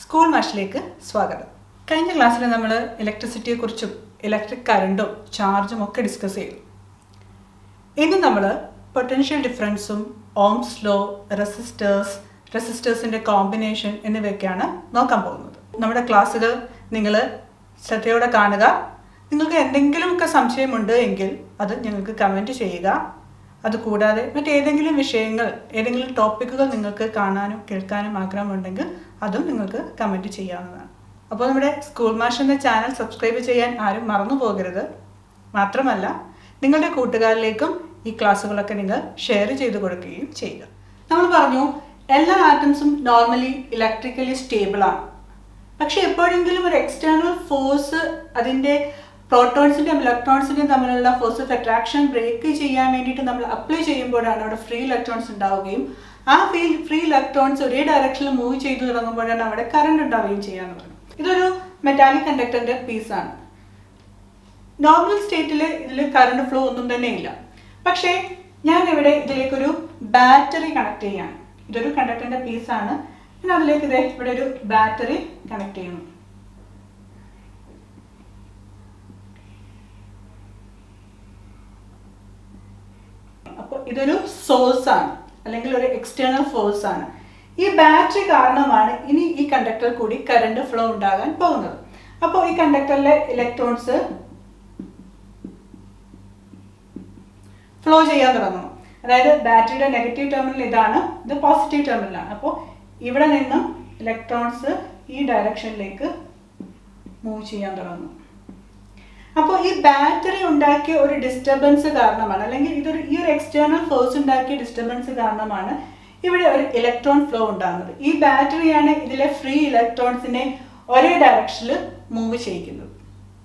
School മാഷിലേക്ക് സ്വാഗതം കഴിഞ്ഞ ക്ലാസ്സിൽ നമ്മൾ ഇലക്ട്രിസിറ്റിയെക്കുറിച്ചും ഇലക്ട്രിക് കറണ്ടും ചാർജും ഒക്കെ ഡിസ്കസ് ചെയ്തു ഇന്ന് നമ്മൾ പൊട്ടൻഷ്യൽ ഡിഫറൻസും ഓംസ് ലോ റെസിസ്റ്റേഴ്സ് റെസിസ്റ്റേഴ്സിൻ്റെ കോമ്പിനേഷൻ എന്നിവയൊക്കെയാണ് നോക്കാൻ പോകുന്നത് നമ്മുടെ ക്ലാസ്സുകൾ നിങ്ങൾ ശ്രദ്ധയോടെ കാണുക നിങ്ങൾക്ക് എന്തെങ്കിലുമൊക്കെ സംശയമുണ്ട് എങ്കിൽ അത് ഞങ്ങൾക്ക് കമൻറ്റ് ചെയ്യുക അതുകൂടാതെ മറ്റേതെങ്കിലും വിഷയങ്ങൾ ഏതെങ്കിലും ടോപ്പിക്കുകൾ നിങ്ങൾക്ക് കാണാനും കേൾക്കാനും ആഗ്രഹമുണ്ടെങ്കിൽ അതും നിങ്ങൾക്ക് കമൻറ്റ് ചെയ്യാവുന്നതാണ് അപ്പോൾ നമ്മുടെ സ്കൂൾ മാഷ് എന്ന ചാനൽ സബ്സ്ക്രൈബ് ചെയ്യാൻ ആരും മറന്നു പോകരുത് മാത്രമല്ല നിങ്ങളുടെ കൂട്ടുകാരിലേക്കും ഈ ക്ലാസ്സുകളൊക്കെ നിങ്ങൾ ഷെയർ ചെയ്ത് കൊടുക്കുകയും ചെയ്യുക നമ്മൾ പറഞ്ഞു എല്ലാ ആറ്റംസും നോർമലി ഇലക്ട്രിക്കലി സ്റ്റേബിൾ ആണ് പക്ഷെ എപ്പോഴെങ്കിലും ഒരു എക്സ്റ്റേണൽ ഫോഴ്സ് അതിൻ്റെ പ്രോട്ടോൺസിൻ്റെയും ഇലക്ട്രോൺസിൻ്റെയും തമ്മിലുള്ള ഫോഴ്സ് ഓഫ് അട്രാക്ഷൻ ബ്രേക്ക് ചെയ്യാൻ വേണ്ടിയിട്ട് നമ്മൾ അപ്ലൈ ചെയ്യുമ്പോഴാണ് അവിടെ ഫ്രീ ഇലക്ട്രോൺസ് ഉണ്ടാവുകയും ആ ഫ്രീ ഫ്രീ ഇലക്ട്രോൺസ് ഒരേ ഡയറക്ഷനിൽ മൂവ് ചെയ്തു തുടങ്ങുമ്പോഴാണ് അവിടെ കറണ്ട് ഉണ്ടാവുകയും ചെയ്യാന്ന് പറഞ്ഞു ഇതൊരു മെറ്റാലിക് കണ്ടക്ടറിന്റെ പീസാണ് നോർമൽ സ്റ്റേറ്റിൽ ഇതിൽ കറണ്ട് ഫ്ലോ ഒന്നും തന്നെ ഇല്ല പക്ഷേ ഞാൻ ഇവിടെ ഇതിലേക്കൊരു ബാറ്ററി കണക്ട് ചെയ്യാണ് ഇതൊരു കണ്ടക്ടറിന്റെ പീസാണ് ഞാൻ അതിലേക്ക് ഇതേ ഇവിടെ ഒരു ബാറ്ററി കണക്ട് ചെയ്യുന്നു അപ്പോൾ ഇതൊരു സോഴ്സ് ആണ് അല്ലെങ്കിൽ ഒരു എക്സ്റ്റേണൽ ഫോഴ്സ് ആണ് ഈ ബാറ്ററി കാരണമാണ് ഇനി ഈ കണ്ടക്ടർ കൂടി കറണ്ട് ഫ്ലോ ഉണ്ടാകാൻ പോകുന്നത് അപ്പോൾ ഈ കണ്ടക്ടറിലെ ഇലക്ട്രോൺസ് ഫ്ലോ ചെയ്യാൻ തുടങ്ങും അതായത് ബാറ്ററിയുടെ നെഗറ്റീവ് ടെർമിനൽ ഇതാണ് ഇത് പോസിറ്റീവ് ടെർമിനലാണ് അപ്പോൾ ഇവിടെ നിന്നും ഇലക്ട്രോൺസ് ഈ ഡയറക്ഷനിലേക്ക് മൂവ് ചെയ്യാൻ തുടങ്ങും അപ്പോൾ ഈ ബാറ്ററി ഉണ്ടാക്കിയ ഒരു ഡിസ്റ്റർബൻസ് കാരണമാണ് അല്ലെങ്കിൽ ഇതൊരു ഈ ഒരു എക്സ്റ്റേണൽ ഫോഴ്സ് ഉണ്ടാക്കിയ ഡിസ്റ്റർബൻസ് കാരണമാണ് ഇവിടെ ഒരു ഇലക്ട്രോൺ ഫ്ലോ ഉണ്ടാകുന്നത് ഈ ബാറ്ററിയാണ് ഇതിലെ ഫ്രീ ഇലക്ട്രോൺസിനെ ഒരേ ഡയറക്ഷനിൽ മൂവ് ചെയ്യിക്കുന്നത്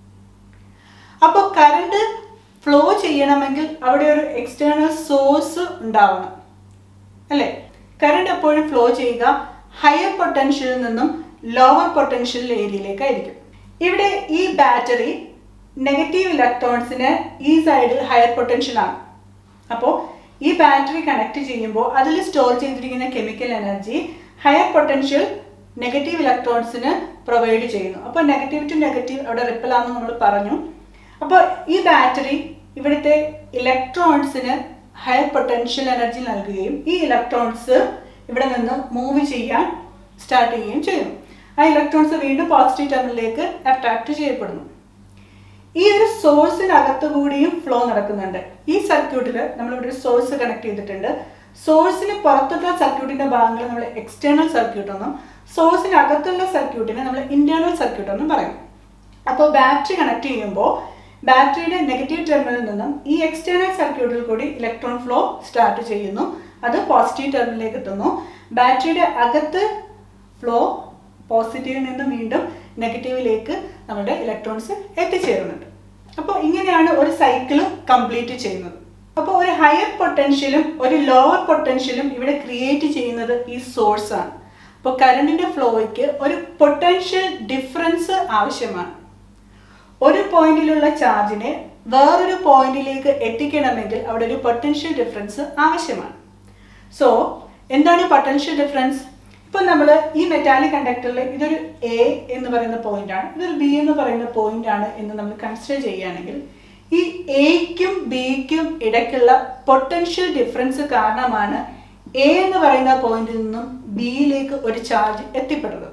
അപ്പോൾ കറണ്ട് ഫ്ലോ ചെയ്യണമെങ്കിൽ അവിടെ ഒരു എക്സ്റ്റേണൽ സോഴ്സ് ഉണ്ടാവണം അല്ലേ കറണ്ട് എപ്പോഴും ഫ്ലോ ചെയ്യുക ഹയർ പൊട്ടൻഷ്യലിൽ നിന്നും ലോവർ പൊട്ടൻഷ്യൽ ഏരിയയിലേക്കായിരിക്കും ഇവിടെ ഈ ബാറ്ററി നെഗറ്റീവ് ഇലക്ട്രോൺസിന് ഈ സൈഡിൽ ഹയർ പൊട്ടൻഷ്യൽ ആണ് അപ്പോൾ ഈ ബാറ്ററി കണക്ട് ചെയ്യുമ്പോൾ അതിൽ സ്റ്റോർ ചെയ്തിരിക്കുന്ന chemical energy higher potential negative ഇലക്ട്രോൺസിന് പ്രൊവൈഡ് ചെയ്യുന്നു അപ്പോൾ നെഗറ്റീവ് ടു നെഗറ്റീവ് അവിടെ റിപ്പിൾ ആണെന്ന് നമ്മൾ പറഞ്ഞു അപ്പോൾ ഈ ബാറ്ററി ഇവിടുത്തെ ഇലക്ട്രോൺസിന് ഹയർ പൊട്ടൻഷ്യൽ എനർജി നൽകുകയും ഈ ഇലക്ട്രോൺസ് ഇവിടെ നിന്ന് മൂവ് ചെയ്യാൻ സ്റ്റാർട്ട് ചെയ്യുകയും ചെയ്യുന്നു ആ ഇലക്ട്രോൺസ് വീണ്ടും പോസിറ്റീവ് ടെർമിനലിലേക്ക് അട്രാക്ട് ചെയ്യപ്പെടുന്നു ഈ ഒരു സോഴ്സിനകത്ത് കൂടിയും ഫ്ലോ നടക്കുന്നുണ്ട് ഈ സർക്യൂട്ടിൽ നമ്മളിവിടെ ഒരു സോഴ്സ് കണക്ട് ചെയ്തിട്ടുണ്ട് സോഴ്സിന് പുറത്തുള്ള സർക്യൂട്ടിന്റെ ഭാഗങ്ങൾ നമ്മൾ എക്സ്റ്റേണൽ സർക്യൂട്ട് എന്നും സോഴ്സിനകത്തുള്ള സർക്യൂട്ടിനെ നമ്മൾ ഇന്റേണൽ സർക്യൂട്ട് എന്നും പറയും അപ്പോൾ ബാറ്ററി കണക്ട് ചെയ്യുമ്പോൾ ബാറ്ററിയുടെ നെഗറ്റീവ് ടെർമിനലിൽ നിന്നും ഈ എക്സ്റ്റേണൽ സർക്യൂട്ടിൽ കൂടി ഇലക്ട്രോൺ ഫ്ലോ സ്റ്റാർട്ട് ചെയ്യുന്നു അത് പോസിറ്റീവ് ടെർമിനലിലേക്ക് എത്തുന്നു ബാറ്ററിയുടെ അകത്ത് ഫ്ലോ പോസിറ്റീവിൽ നിന്ന് വീണ്ടും നെഗറ്റീവിലേക്ക് നമ്മുടെ ഇലക്ട്രോൺസ് എത്തിച്ചേരുന്നുണ്ട് അപ്പോൾ ഇങ്ങനെയാണ് ഒരു സൈക്കിൾ കംപ്ലീറ്റ് ചെയ്യുന്നത് അപ്പോൾ ഒരു ഹയർ പൊട്ടൻഷ്യലും ഒരു ലോവർ പൊട്ടൻഷ്യലും ഇവിടെ ക്രിയേറ്റ് ചെയ്യുന്നത് ഈ സോഴ്സ് ആണ് അപ്പോൾ കറണ്ടിന്റെ ഫ്ലോയ്ക്ക് ഒരു പൊട്ടൻഷ്യൽ ഡിഫറൻസ് ആവശ്യമാണ് ഒരു പോയിന്റിലുള്ള ചാർജിനെ വേറൊരു പോയിന്റിലേക്ക് എത്തിക്കണമെങ്കിൽ അവിടെ ഒരു പൊട്ടൻഷ്യൽ ഡിഫറൻസ് ആവശ്യമാണ് സോ എന്താണ് പൊട്ടൻഷ്യൽ ഡിഫറൻസ് ഇപ്പൊ നമ്മൾ ഈ മെറ്റാലിക് കണ്ടക്ടറിൽ ഇതൊരു എ എന്ന് പറയുന്ന പോയിന്റ് ആണ് ഇതൊരു ബി എന്ന് പറയുന്ന പോയിന്റ് ആണ് എന്ന് നമ്മൾ കൺസിഡർ ചെയ്യുകയാണെങ്കിൽ ഈ എയ്ക്കും ബിക്കും ഇടയ്ക്കുള്ള പൊട്ടൻഷ്യൽ ഡിഫറൻസ് കാരണമാണ് എ എന്ന് പറയുന്ന പോയിന്റിൽ നിന്നും ബിയിലേക്ക് ഒരു ചാർജ് എത്തിപ്പെടുന്നത്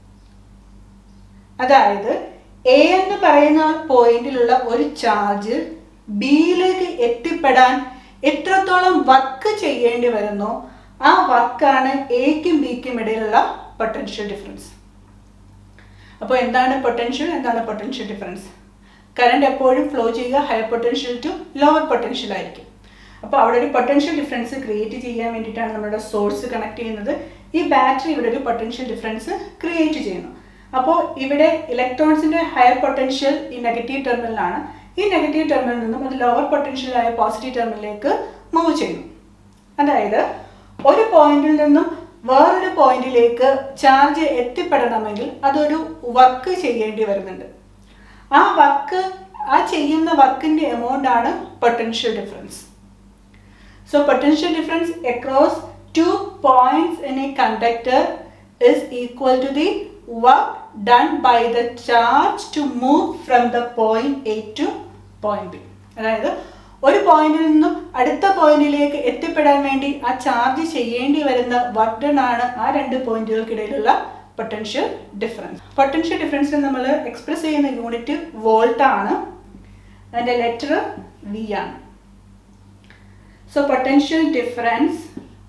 അതായത് എ എന്ന് പറയുന്ന പോയിന്റിലുള്ള ഒരു ചാർജ് ബിയിലേക്ക് എത്തിപ്പെടാൻ എത്രത്തോളം വർക്ക് ചെയ്യേണ്ടി വരുന്നോ ആ വർക്കാണ് എക്കും ബിക്കും ഇടയിലുള്ള പൊട്ടൻഷ്യൽ ഡിഫറൻസ് അപ്പോൾ എന്താണ് പൊട്ടൻഷ്യൽ എന്താണ് പൊട്ടൻഷ്യൽ ഡിഫറൻസ് കറണ്ട് എപ്പോഴും ഫ്ലോ ചെയ്യുക higher potential to lower potential ആയിരിക്കും അപ്പോൾ അവിടെ ഒരു പൊട്ടൻഷ്യൽ ഡിഫറൻസ് ക്രിയേറ്റ് ചെയ്യാൻ വേണ്ടിയിട്ടാണ് നമ്മുടെ സോഴ്സ് കണക്ട് ചെയ്യുന്നത് ഈ ബാറ്ററി ഇവിടെ ഒരു പൊട്ടൻഷ്യൽ ഡിഫറൻസ് ക്രിയേറ്റ് ചെയ്യുന്നു അപ്പോൾ ഇവിടെ ഇലക്ട്രോൺസിന്റെ ഹയർ പൊട്ടൻഷ്യൽ ഈ നെഗറ്റീവ് ടെർമിനലാണ് ഈ നെഗറ്റീവ് ടെർമിനലിൽ നിന്നും അത് ലോവർ പൊട്ടൻഷ്യലായ പോസിറ്റീവ് ടെർമിനലിലേക്ക് മൂവ് ചെയ്യുന്നു അതായത് ഒരു പോയിന്റിൽ നിന്നും വേറൊരു പോയിന്റിലേക്ക് ചാർജ് എത്തിപ്പെടണമെങ്കിൽ അതൊരു വർക്ക് ചെയ്യേണ്ടി വരുന്നുണ്ട് ആ വർക്ക് ആ ചെയ്യുന്ന വർക്കിന്റെ എമൗണ്ട് ആണ് potential difference so potential difference across two points in a conductor is equal to the work done by the charge to move from the point A to point B അതായത് ഒരു പോയിന്റിൽ നിന്നും അടുത്ത പോയിന്റിലേക്ക് എത്തിപ്പെടാൻ വേണ്ടി ആ ചാർജ് ചെയ്യേണ്ടി വരുന്ന വർക്ക് ഡൺ ആണ് ആ രണ്ട് പോയിന്റുകൾക്കിടയിലുള്ള പൊട്ടൻഷ്യൽ ഡിഫറൻസ് പൊട്ടൻഷ്യൽ ഡിഫറൻസിന് നമ്മൾ എക്സ്പ്രസ് ചെയ്യുന്ന യൂണിറ്റ് വോൾട്ട് ആണ് അതിൻ്റെ ലെറ്റർ വി ആണ് so potential difference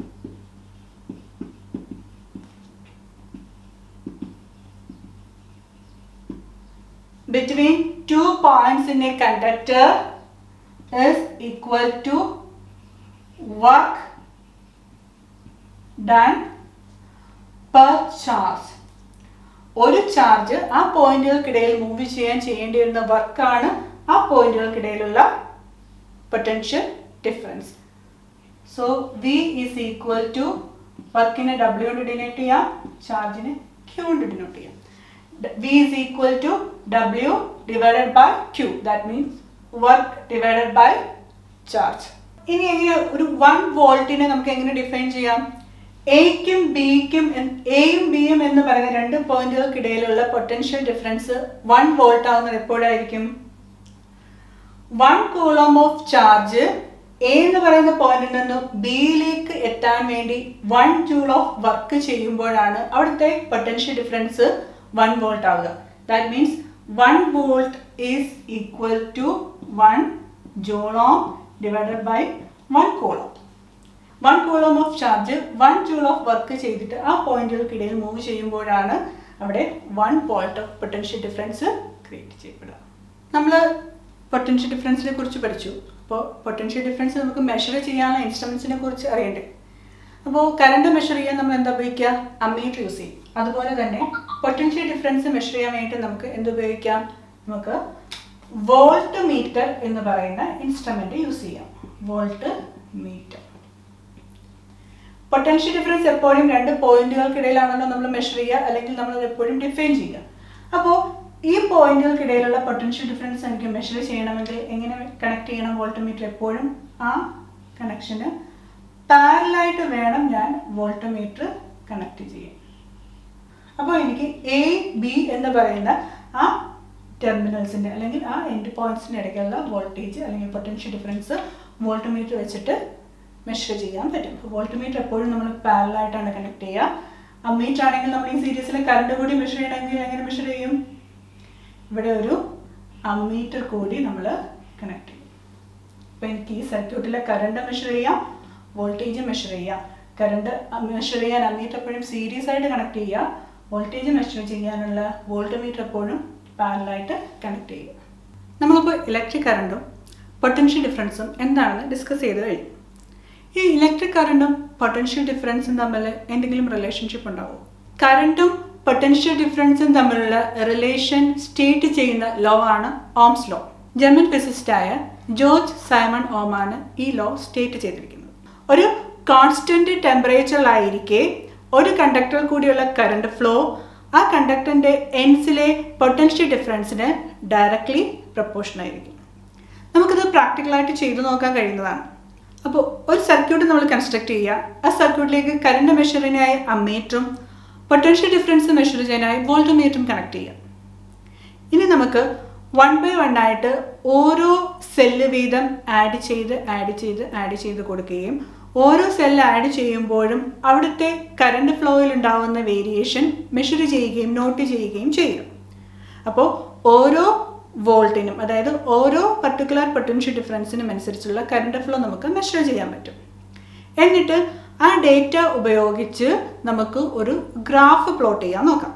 between two points in a conductor is equal to work done per charge ഒരു ചാർജ് ആ പോയിന്റുകൾക്കിടയിൽ മൂവ് ചെയ്യാൻ ചെയ്യേണ്ടി വരുന്ന വർക്കാണ് ആ പോയിന്റുകൾക്കിടയിലുള്ള potential difference so V is equal to വർക്കിനെ ഡബ്ല്യു കൊണ്ട് ഡിനോട്ട് ചെയ്യാം ചാർജിനെ ക്യൂ കൊണ്ട് ഡിനോട്ട് ചെയ്യാം V is equal to W divided by Q. That means work divided by charge. ഇനി എങ്ങനെ ഒരു വൺ വോൾട്ടിനെ നമുക്ക് എങ്ങനെ ഡിഫൈൻ ചെയ്യാം എയ്ക്കും ബിക്കും എയും ബിയും എന്ന് പറയുന്ന രണ്ട് പോയിന്റുകൾക്കിടയിലുള്ള പൊട്ടൻഷ്യൽ ഡിഫറൻസ് വൺ വോൾട്ട് ആവുന്നത് എപ്പോഴായിരിക്കും one coulomb of charge A എന്ന് പറയുന്ന പോയിന്റിൽ നിന്ന് ബിയിലേക്ക് എത്താൻ വേണ്ടി വൺ ജൂൾ ഓഫ് വർക്ക് ചെയ്യുമ്പോഴാണ് അവിടുത്തെ പൊട്ടൻഷ്യൽ ഡിഫറൻസ് വൺ വോൾട്ട് ആവുക that means one volt is equal to one joule divided by one coulomb one coulomb of charge one joule of work ചെയ്തിട്ട് ആ പോയിന്റുകൾക്കിടയിൽ മൂവ് ചെയ്യുമ്പോഴാണ് അവിടെ one volt of potential difference create ചെയ്യപ്പെടുക നമ്മൾ potential ഡിഫറൻസിനെ കുറിച്ച് പഠിച്ചു അപ്പോൾ പൊട്ടൻഷ്യൽ ഡിഫറൻസ് നമുക്ക് മെഷർ ചെയ്യാനുള്ള ഇൻസ്ട്രുമെൻസിനെ കുറിച്ച് അറിയണ്ടേ അപ്പോൾ കറണ്ട് മെഷർ ചെയ്യാൻ നമ്മൾ എന്താ ഉപയോഗിക്കുക അമ്മീറ്റർ യൂസ് ചെയ്യും അതുപോലെ തന്നെ പൊട്ടൻഷ്യൽ ഡിഫറൻസ് മെഷർ ചെയ്യാൻ വേണ്ടി നമുക്ക് എന്ത് ഉപയോഗിക്കാം നമുക്ക് വോൾട്ട് മീറ്റർ എന്ന് പറയുന്ന ഇൻസ്ട്രുമെന്റ് യൂസ് ചെയ്യാം വോൾട്ട് മീറ്റർ പൊട്ടൻഷ്യൽ ഡിഫറൻസ് എപ്പോഴും രണ്ട് പോയിന്റുകൾക്കിടയിലാണല്ലോ നമ്മൾ മെഷർ ചെയ്യുക അല്ലെങ്കിൽ നമ്മൾ അത് എപ്പോഴും ഡിഫൈൻ ചെയ്യുക അപ്പോൾ ഈ പോയിന്റുകൾക്കിടയിലുള്ള പൊട്ടൻഷ്യൽ ഡിഫറൻസ് എനിക്ക് മെഷർ ചെയ്യണമെങ്കിൽ എങ്ങനെ കണക്ട് ചെയ്യണം വോൾട്ട് മീറ്റർ എപ്പോഴും ആ കണക്ഷന് പാരലായിട്ട് വേണം ഞാൻ വോൾട്ട് മീറ്റർ കണക്ട് ചെയ്യാൻ അപ്പോൾ എനിക്ക് എ ബി എന്ന് പറയുന്ന ആ ടെർമിനൽസിൻ്റെ അല്ലെങ്കിൽ ആ എൻഡ് പോയിന്റ്സിൻ്റെ ഇടയ്ക്കുള്ള വോൾട്ടേജ് അല്ലെങ്കിൽ പൊട്ടൻഷ്യൽ ഡിഫറൻസ് വോൾട്ട് മീറ്റർ വെച്ചിട്ട് മെഷർ ചെയ്യാൻ പറ്റും അപ്പോൾ വോൾട്ട് മീറ്റർ എപ്പോഴും നമ്മൾ പാരലായിട്ടാണ് കണക്ട് ചെയ്യുക അമ്മീറ്റർ ആണെങ്കിൽ നമ്മൾ ഈ സീരീസിലെ കറണ്ട് കൂടി മെഷർ ചെയ്യണമെങ്കിൽ എങ്ങനെ മെഷർ ചെയ്യും ഇവിടെ ഒരു അമ്മീറ്റർ കൂടി നമ്മൾ കണക്ട് ചെയ്യും അപ്പോൾ എനിക്ക് ഈ സർക്യൂട്ടിലെ കറണ്ട് മെഷർ ചെയ്യാം വോൾട്ടേജ് മെഷർ ചെയ്യാം കറണ്ട് മെഷർ ചെയ്യാൻ അമ്മീറ്റർ എപ്പോഴും സീരീസ് ആയിട്ട് കണക്ട് ചെയ്യുക വോൾട്ടേജ് മെഷർ ചെയ്യാനുള്ള വോൾട്ട് മീറ്റർ എപ്പോഴും പാരലായിട്ട് കണക്ട് ചെയ്യുക നമ്മളിപ്പോൾ ഇലക്ട്രിക് കറണ്ടും പൊട്ടൻഷ്യൽ ഡിഫറൻസും എന്താണെന്ന് ഡിസ്കസ് ചെയ്ത് കഴിഞ്ഞു ഈ ഇലക്ട്രിക് കറണ്ടും പൊട്ടൻഷ്യൽ ഡിഫറൻസും തമ്മിൽ എന്തെങ്കിലും റിലേഷൻഷിപ്പ് ഉണ്ടാവും കറണ്ടും പൊട്ടൻഷ്യൽ ഡിഫറൻസും തമ്മിലുള്ള റിലേഷൻ സ്റ്റേറ്റ് ചെയ്യുന്ന ലോ ആണ് ഓംസ് ലോ ജർമ്മൻ ഫിസിസ്റ്റായ ജോർജ് സൈമൺ ഓമാണ് ഈ ലോ സ്റ്റേറ്റ് ചെയ്തിരിക്കുന്നത് ഒരു കോൺസ്റ്റന്റ് ടെമ്പറേച്ചറിലായിരിക്കെ ഒരു കണ്ടക്ടറിൽ കൂടിയുള്ള കറണ്ട് ഫ്ലോ ആ കണ്ടക്ടറിന്റെ എൻസിലെ പൊട്ടൻഷ്യൽ ഡിഫറൻസിന് ഡയറക്ട്ലി പ്രപ്പോർഷൻ ആയിരിക്കും നമുക്കിത് പ്രാക്ടിക്കലായിട്ട് ചെയ്തു നോക്കാൻ കഴിയുന്നതാണ് അപ്പോൾ ഒരു സർക്യൂട്ട് നമ്മൾ കൺസ്ട്രക്ട് ചെയ്യുക ആ സർക്യൂട്ടിലേക്ക് കറണ്ട് മെഷറിനായി അമ്മീറ്ററും പൊട്ടൻഷ്യൽ ഡിഫറൻസ് മെഷർ ചെയ്യാനായി വോൾട്ട് മീറ്ററും കണക്ട് ചെയ്യാം ഇനി നമുക്ക് വൺ ബൈ വൺ ആയിട്ട് ഓരോ സെല്ല് വീതം ആഡ് ചെയ്ത് ആഡ് ചെയ്ത് ആഡ് ചെയ്ത് കൊടുക്കുകയും ഓരോ സെല്ല് ആഡ് ചെയ്യുമ്പോഴും അവിടുത്തെ കറണ്ട് ഫ്ലോയിൽ ഉണ്ടാകുന്ന വേരിയേഷൻ മെഷർ ചെയ്യുകയും നോട്ട് ചെയ്യുകയും ചെയ്യും അപ്പോൾ ഓരോ വോൾട്ടിനും അതായത് ഓരോ പർട്ടിക്കുലർ പൊട്ടൻഷ്യൽ ഡിഫറൻസിനും അനുസരിച്ചുള്ള കറണ്ട് ഫ്ലോ നമുക്ക് മെഷർ ചെയ്യാൻ പറ്റും എന്നിട്ട് ആ ഡേറ്റ ഉപയോഗിച്ച് നമുക്ക് ഒരു ഗ്രാഫ് പ്ലോട്ട് ചെയ്യാൻ നോക്കാം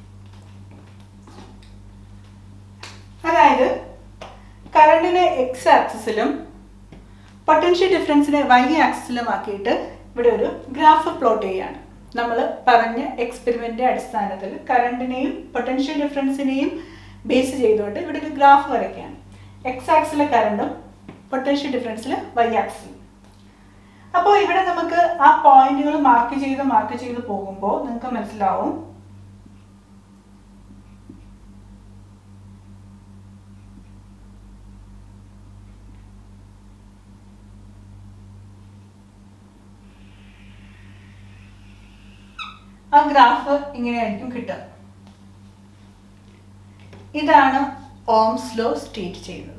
അതായത് കറണ്ടിനെ എക്സ് ആക്സിസിലും പൊട്ടൻഷ്യൽ ഡിഫറൻസിനെ വൈ ആക്സിസിലും ആക്കിയിട്ട് ഇവിടെ ഒരു ഗ്രാഫ് പ്ലോട്ട് ചെയ്യുകയാണ് നമ്മൾ പറഞ്ഞ എക്സ്പെരിമെൻ്റ് അടിസ്ഥാനത്തിൽ കറണ്ടിനെയും പൊട്ടൻഷ്യൽ ഡിഫറൻസിനെയും ബേസ് ചെയ്തുകൊണ്ട് ഇവിടെ ഒരു ഗ്രാഫ് വരയ്ക്കുകയാണ് എക്സ് ആക്സിലെ കറണ്ടും പൊട്ടൻഷ്യൽ ഡിഫറൻസിൽ വൈ ആക്സിലും അപ്പോൾ ഇവിടെ നമുക്ക് ആ പോയിന്റുകൾ മാർക്ക് ചെയ്ത് മാർക്ക് ചെയ്ത് പോകുമ്പോൾ നിങ്ങൾക്ക് മനസ്സിലാവും ആ ഗ്രാഫ് ഇങ്ങനെയായിരിക്കും കിട്ടുക ഇതാണ് ഓംസ് ലോ സ്റ്റേറ്റ് ചെയ്യുന്നത്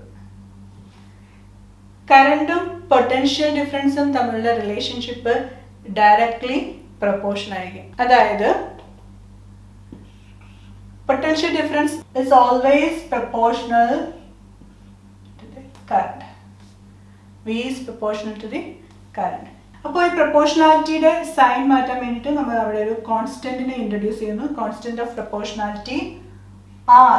കറണ്ടും പൊട്ടൻഷ്യൽ ഡിഫറൻസും തമ്മിലുള്ള റിലേഷൻഷിപ്പ് ഡയറക്ട്ലി പ്രൊപ്പോർഷൻ ആയിരിക്കും അതായത് potential difference is always proportional to the current V is proportional to the current അപ്പോൾ ഈ പ്രൊപ്പോർഷണാലിറ്റിയുടെ സൈൻ മാറ്റാൻ വേണ്ടിയിട്ട് നമ്മൾ അവിടെ ഒരു കോൺസ്റ്റന്റിനെ ഇൻട്രൊഡ്യൂസ് ചെയ്യുന്നു constant of proportionality R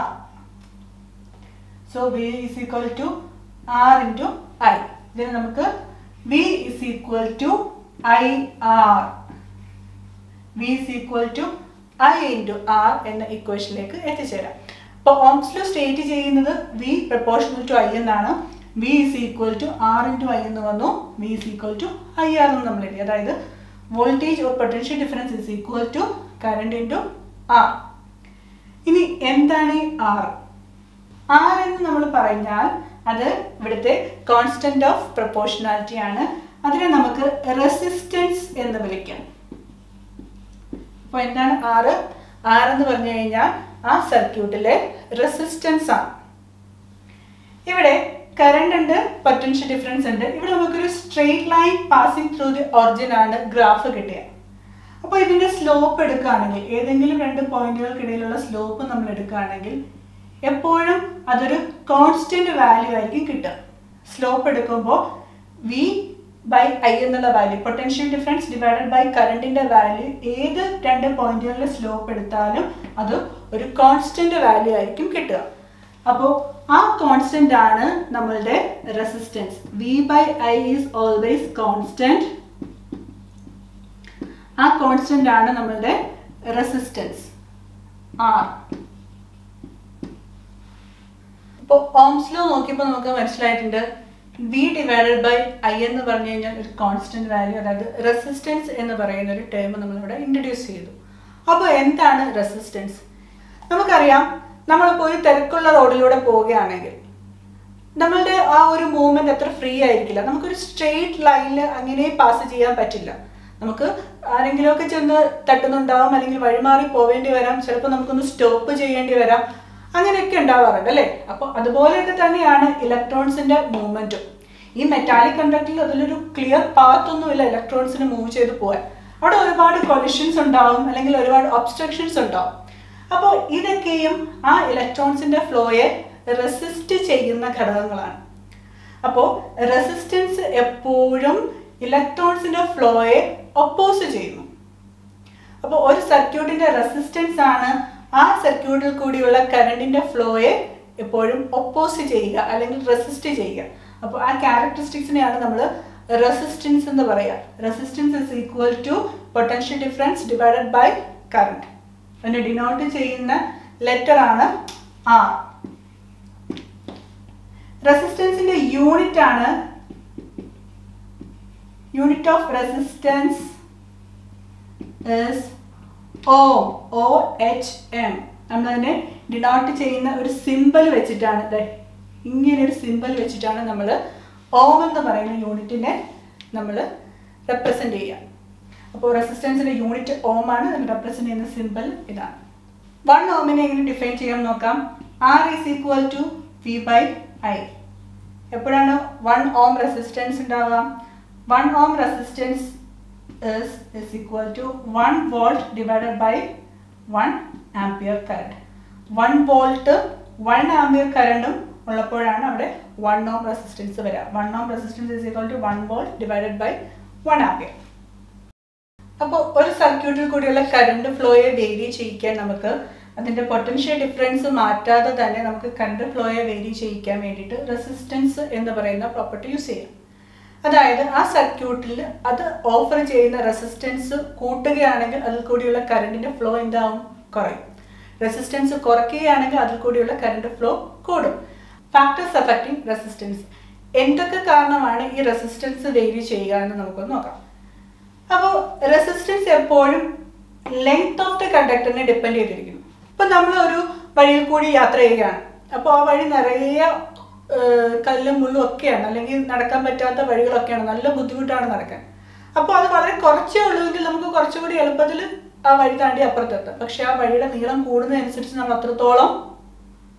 so V is equal to R into I ഇതിന് നമുക്ക് V is equal to I R V is equal to I into R എന്ന ഇക്വേഷനിലേക്ക് എത്തിച്ചേരാം അപ്പോൾ ഓംസ്ലോ സ്റ്റേറ്റ് ചെയ്യുന്നത് വി പ്രപ്പോർഷണൽ ടു ഐ എന്നാണ് V is equal to R into I എന്ന് വന്നു V is equal to I R എന്ന് നമ്മൾ എഴുതി അതായത് voltage or potential difference is equal to current into R ഇനി എന്താണ് ഈ ആർ ആർ എന്ന് നമ്മൾ പറഞ്ഞാൽ അത് ഇവിടുത്തെ കോൺസ്റ്റന്റ് ഓഫ് പ്രപ്പോർഷണാലിറ്റി ആണ് അതിനെ നമുക്ക് റെസിസ്റ്റൻസ് എന്ന് വിളിക്കാം അപ്പോൾ എന്താണ് ആറ് ആർ എന്ന് പറഞ്ഞു കഴിഞ്ഞാൽ ആ സർക്യൂട്ടിലെ റെസിസ്റ്റൻസ് ആണ് ഇവിടെ കറണ്ട് ഉണ്ട് പൊട്ടൻഷ്യൽ ഡിഫറൻസ് ഉണ്ട് ഇവിടെ നമുക്കൊരു straight line passing through the origin ആണ് ഗ്രാഫ് കിട്ടിയത് അപ്പോൾ ഇതിന്റെ സ്ലോപ്പ് എടുക്കുകയാണെങ്കിൽ ഏതെങ്കിലും രണ്ട് പോയിന്റുകൾക്കിടയിലുള്ള സ്ലോപ്പ് നമ്മൾ എടുക്കുകയാണെങ്കിൽ എപ്പോഴും അതൊരു കോൺസ്റ്റന്റ് വാല്യൂ ആയിരിക്കും കിട്ടുക സ്ലോപ്പ് എടുക്കുമ്പോൾ വി ബൈ ഐ എന്നുള്ള value potential difference divided by കറണ്ടിന്റെ വാല്യൂ ഏത് രണ്ട് പോയിന്റുകളിലെ സ്ലോപ്പ് എടുത്താലും അത് ഒരു കോൺസ്റ്റന്റ് വാല്യൂ ആയിരിക്കും കിട്ടുക അപ്പോൾ ആ കോൺസ്റ്റന്റ് ആണ് നമ്മളുടെ resistance V by I is always constant ആ കോൺസ്റ്റന്റ് ആണ് നമ്മളുടെ റെസിസ്റ്റൻസ് ആർ ഇപ്പോൾ ഓംസ് ലോ നോക്കിയപ്പോൾ നമുക്ക് മനസ്സിലായിട്ടുണ്ട് വി ഡിവൈഡഡ് ബൈ ഐ എന്ന് പറഞ്ഞു കഴിഞ്ഞാൽ ഒരു കോൺസ്റ്റന്റ് വാല്യൂ അതായത് റെസിസ്റ്റൻസ് എന്ന് പറയുന്ന ഒരു ടേം നമ്മളിവിടെ ഇൻട്രൊഡ്യൂസ് ചെയ്തു അപ്പോൾ എന്താണ് റെസിസ്റ്റൻസ് നമുക്കറിയാം നമ്മളിപ്പോൾ ഒരു തിരക്കുള്ള റോഡിലൂടെ പോവുകയാണെങ്കിൽ നമ്മളുടെ ആ ഒരു മൂവ്മെന്റ് അത്ര ഫ്രീ ആയിരിക്കില്ല നമുക്കൊരു സ്ട്രെയിറ്റ് ലൈനിൽ അങ്ങനെ പാസ് ചെയ്യാൻ പറ്റില്ല നമുക്ക് ആരെങ്കിലുമൊക്കെ ചെന്ന് തട്ടുന്നുണ്ടാവും അല്ലെങ്കിൽ വഴിമാറി പോവേണ്ടി വരാം ചിലപ്പോൾ നമുക്കൊന്ന് സ്റ്റോപ്പ് ചെയ്യേണ്ടി വരാം അങ്ങനെയൊക്കെ ഉണ്ടാവാറുണ്ട് അല്ലേ അപ്പോൾ അതുപോലെയൊക്കെ തന്നെയാണ് ഇലക്ട്രോൺസിന്റെ മൂവ്മെന്റും ഈ മെറ്റാലിക് കണ്ടക്റ്റിൽ അതിലൊരു ക്ലിയർ പാത്ത് ഒന്നുമില്ല ഇലക്ട്രോൺസിന് മൂവ് ചെയ്ത് പോകാൻ അവിടെ ഒരുപാട് കൊളിഷൻസ് ഉണ്ടാവും അല്ലെങ്കിൽ ഒരുപാട് ഒബ്സ്ട്രക്ഷൻസ് ഉണ്ടാവും അപ്പോൾ ഇതൊക്കെയും ആ ഇലക്ട്രോൺസിന്റെ ഫ്ലോയെ റെസിസ്റ്റ് ചെയ്യുന്ന ഘടകങ്ങളാണ് അപ്പോൾ റെസിസ്റ്റൻസ് എപ്പോഴും ഇലക്ട്രോൺസിന്റെ ഫ്ലോയെ ഒപ്പോസ് ചെയ്യുന്നു അപ്പോൾ ഒരു സർക്യൂട്ടിന്റെ റെസിസ്റ്റൻസ് ആണ് ആ സർക്യൂട്ടിൽ കൂടിയുള്ള കറണ്ടിന്റെ ഫ്ലോയെ എപ്പോഴും ഒപ്പോസ് ചെയ്യുക അല്ലെങ്കിൽ റെസിസ്റ്റ് ചെയ്യുക അപ്പോൾ ആ ക്യാരക്ടറിസ്റ്റിക്സിനെയാണ് നമ്മൾ റെസിസ്റ്റൻസ് എന്ന് പറയുക resistance is equal to potential difference divided by current അതിനെ ഡിനോട്ട് ചെയ്യുന്ന ലെറ്റർ ആണ് ആർ റെസിസ്റ്റൻസിന്റെ യൂണിറ്റ് ആണ് unit of resistance ohm O H M നമ്മളതിനെ ഡിനോട്ട് ചെയ്യുന്ന ഒരു സിമ്പിൾ വെച്ചിട്ടാണ് ദേ ഇങ്ങനെ ഒരു സിമ്പിൾ വെച്ചിട്ടാണ് നമ്മൾ ഓം എന്ന് പറയുന്ന യൂണിറ്റിനെ നമ്മൾ റെപ്രസെൻ്റ് ചെയ്യുക അപ്പോൾ റെസിസ്റ്റൻസിന്റെ യൂണിറ്റ് ഓം ആണ് റെപ്രസെൻ്റ് ചെയ്യുന്ന സിമ്പിൾ ഇതാണ് വൺ ഓമിനെ എങ്ങനെ ഡിഫൈൻ ചെയ്യാൻ നോക്കാം R is equal to V by I എപ്പോഴാണ് വൺ ഓം റെസിസ്റ്റൻസ് ഉണ്ടാവുക one ohm resistance is is equal to 1 volt divided by 1 ampere current 1 volt 1 ampere കറണ്ടും ഉള്ളപ്പോഴാണ് അവിടെ 1 ഓം റെസിസ്റ്റൻസ് വരിക 1 ohm resistance is equal to 1 volt divided by 1 ampere അപ്പോൾ ഒരു സർക്യൂട്ടിൽ കൂടിയുള്ള current ഫ്ലോയെ vary ചെയ്യിക്കാൻ നമുക്ക് അതിന്റെ പൊട്ടൻഷ്യൽ ഡിഫറൻസ് മാറ്റാതെ തന്നെ നമുക്ക് കറണ്ട് ഫ്ലോയെ വേരി ചെയ്യിക്കാൻ വേണ്ടിയിട്ട് റെസിസ്റ്റൻസ് എന്ന് പറയുന്ന പ്രോപ്പർട്ടി യൂസ് ചെയ്യാം അതായത് ആ സർക്യൂട്ടിൽ അത് ഓഫർ ചെയ്യുന്ന റെസിസ്റ്റൻസ് കൂട്ടുകയാണെങ്കിൽ അതിൽ കൂടിയുള്ള കറണ്ടിന്റെ ഫ്ലോ എന്താവും കുറയും റെസിസ്റ്റൻസ് കുറയ്ക്കുകയാണെങ്കിൽ അതിൽ കൂടിയുള്ള കറണ്ട് ഫ്ലോ കൂടും ഫാക്ടേഴ്സ് അഫക്റ്റിംഗ് റെസിസ്റ്റൻസ് എന്തൊക്കെ കാരണമാണ് ഈ റെസിസ്റ്റൻസ് വേരി ചെയ്യുക എന്ന് നമുക്കൊന്ന് നോക്കാം അപ്പോൾ റെസിസ്റ്റൻസ് എപ്പോഴും ലെങ്ത് ഓഫ് ദ കണ്ടക്ടറിനെ ഡിപ്പെൻഡ് ചെയ്തിരിക്കുന്നു ഇപ്പം നമ്മൾ ഒരു വഴിയിൽ കൂടി യാത്ര ചെയ്യുകയാണ് അപ്പോൾ ആ വഴി നിറയെ കല്ലും മുള്ളും ഒക്കെയാണ് അല്ലെങ്കിൽ നടക്കാൻ പറ്റാത്ത വഴികളൊക്കെയാണ് നല്ല ബുദ്ധിമുട്ടാണ് നടക്കാൻ അപ്പോൾ അത് വളരെ കുറച്ചേ ഉള്ളൂവെങ്കിൽ നമുക്ക് കുറച്ചുകൂടി എളുപ്പത്തിൽ ആ വഴി താണ്ടി അപ്പുറത്തെത്താം പക്ഷെ ആ വഴിയുടെ നീളം കൂടുന്നതനുസരിച്ച് നമ്മൾ അത്രത്തോളം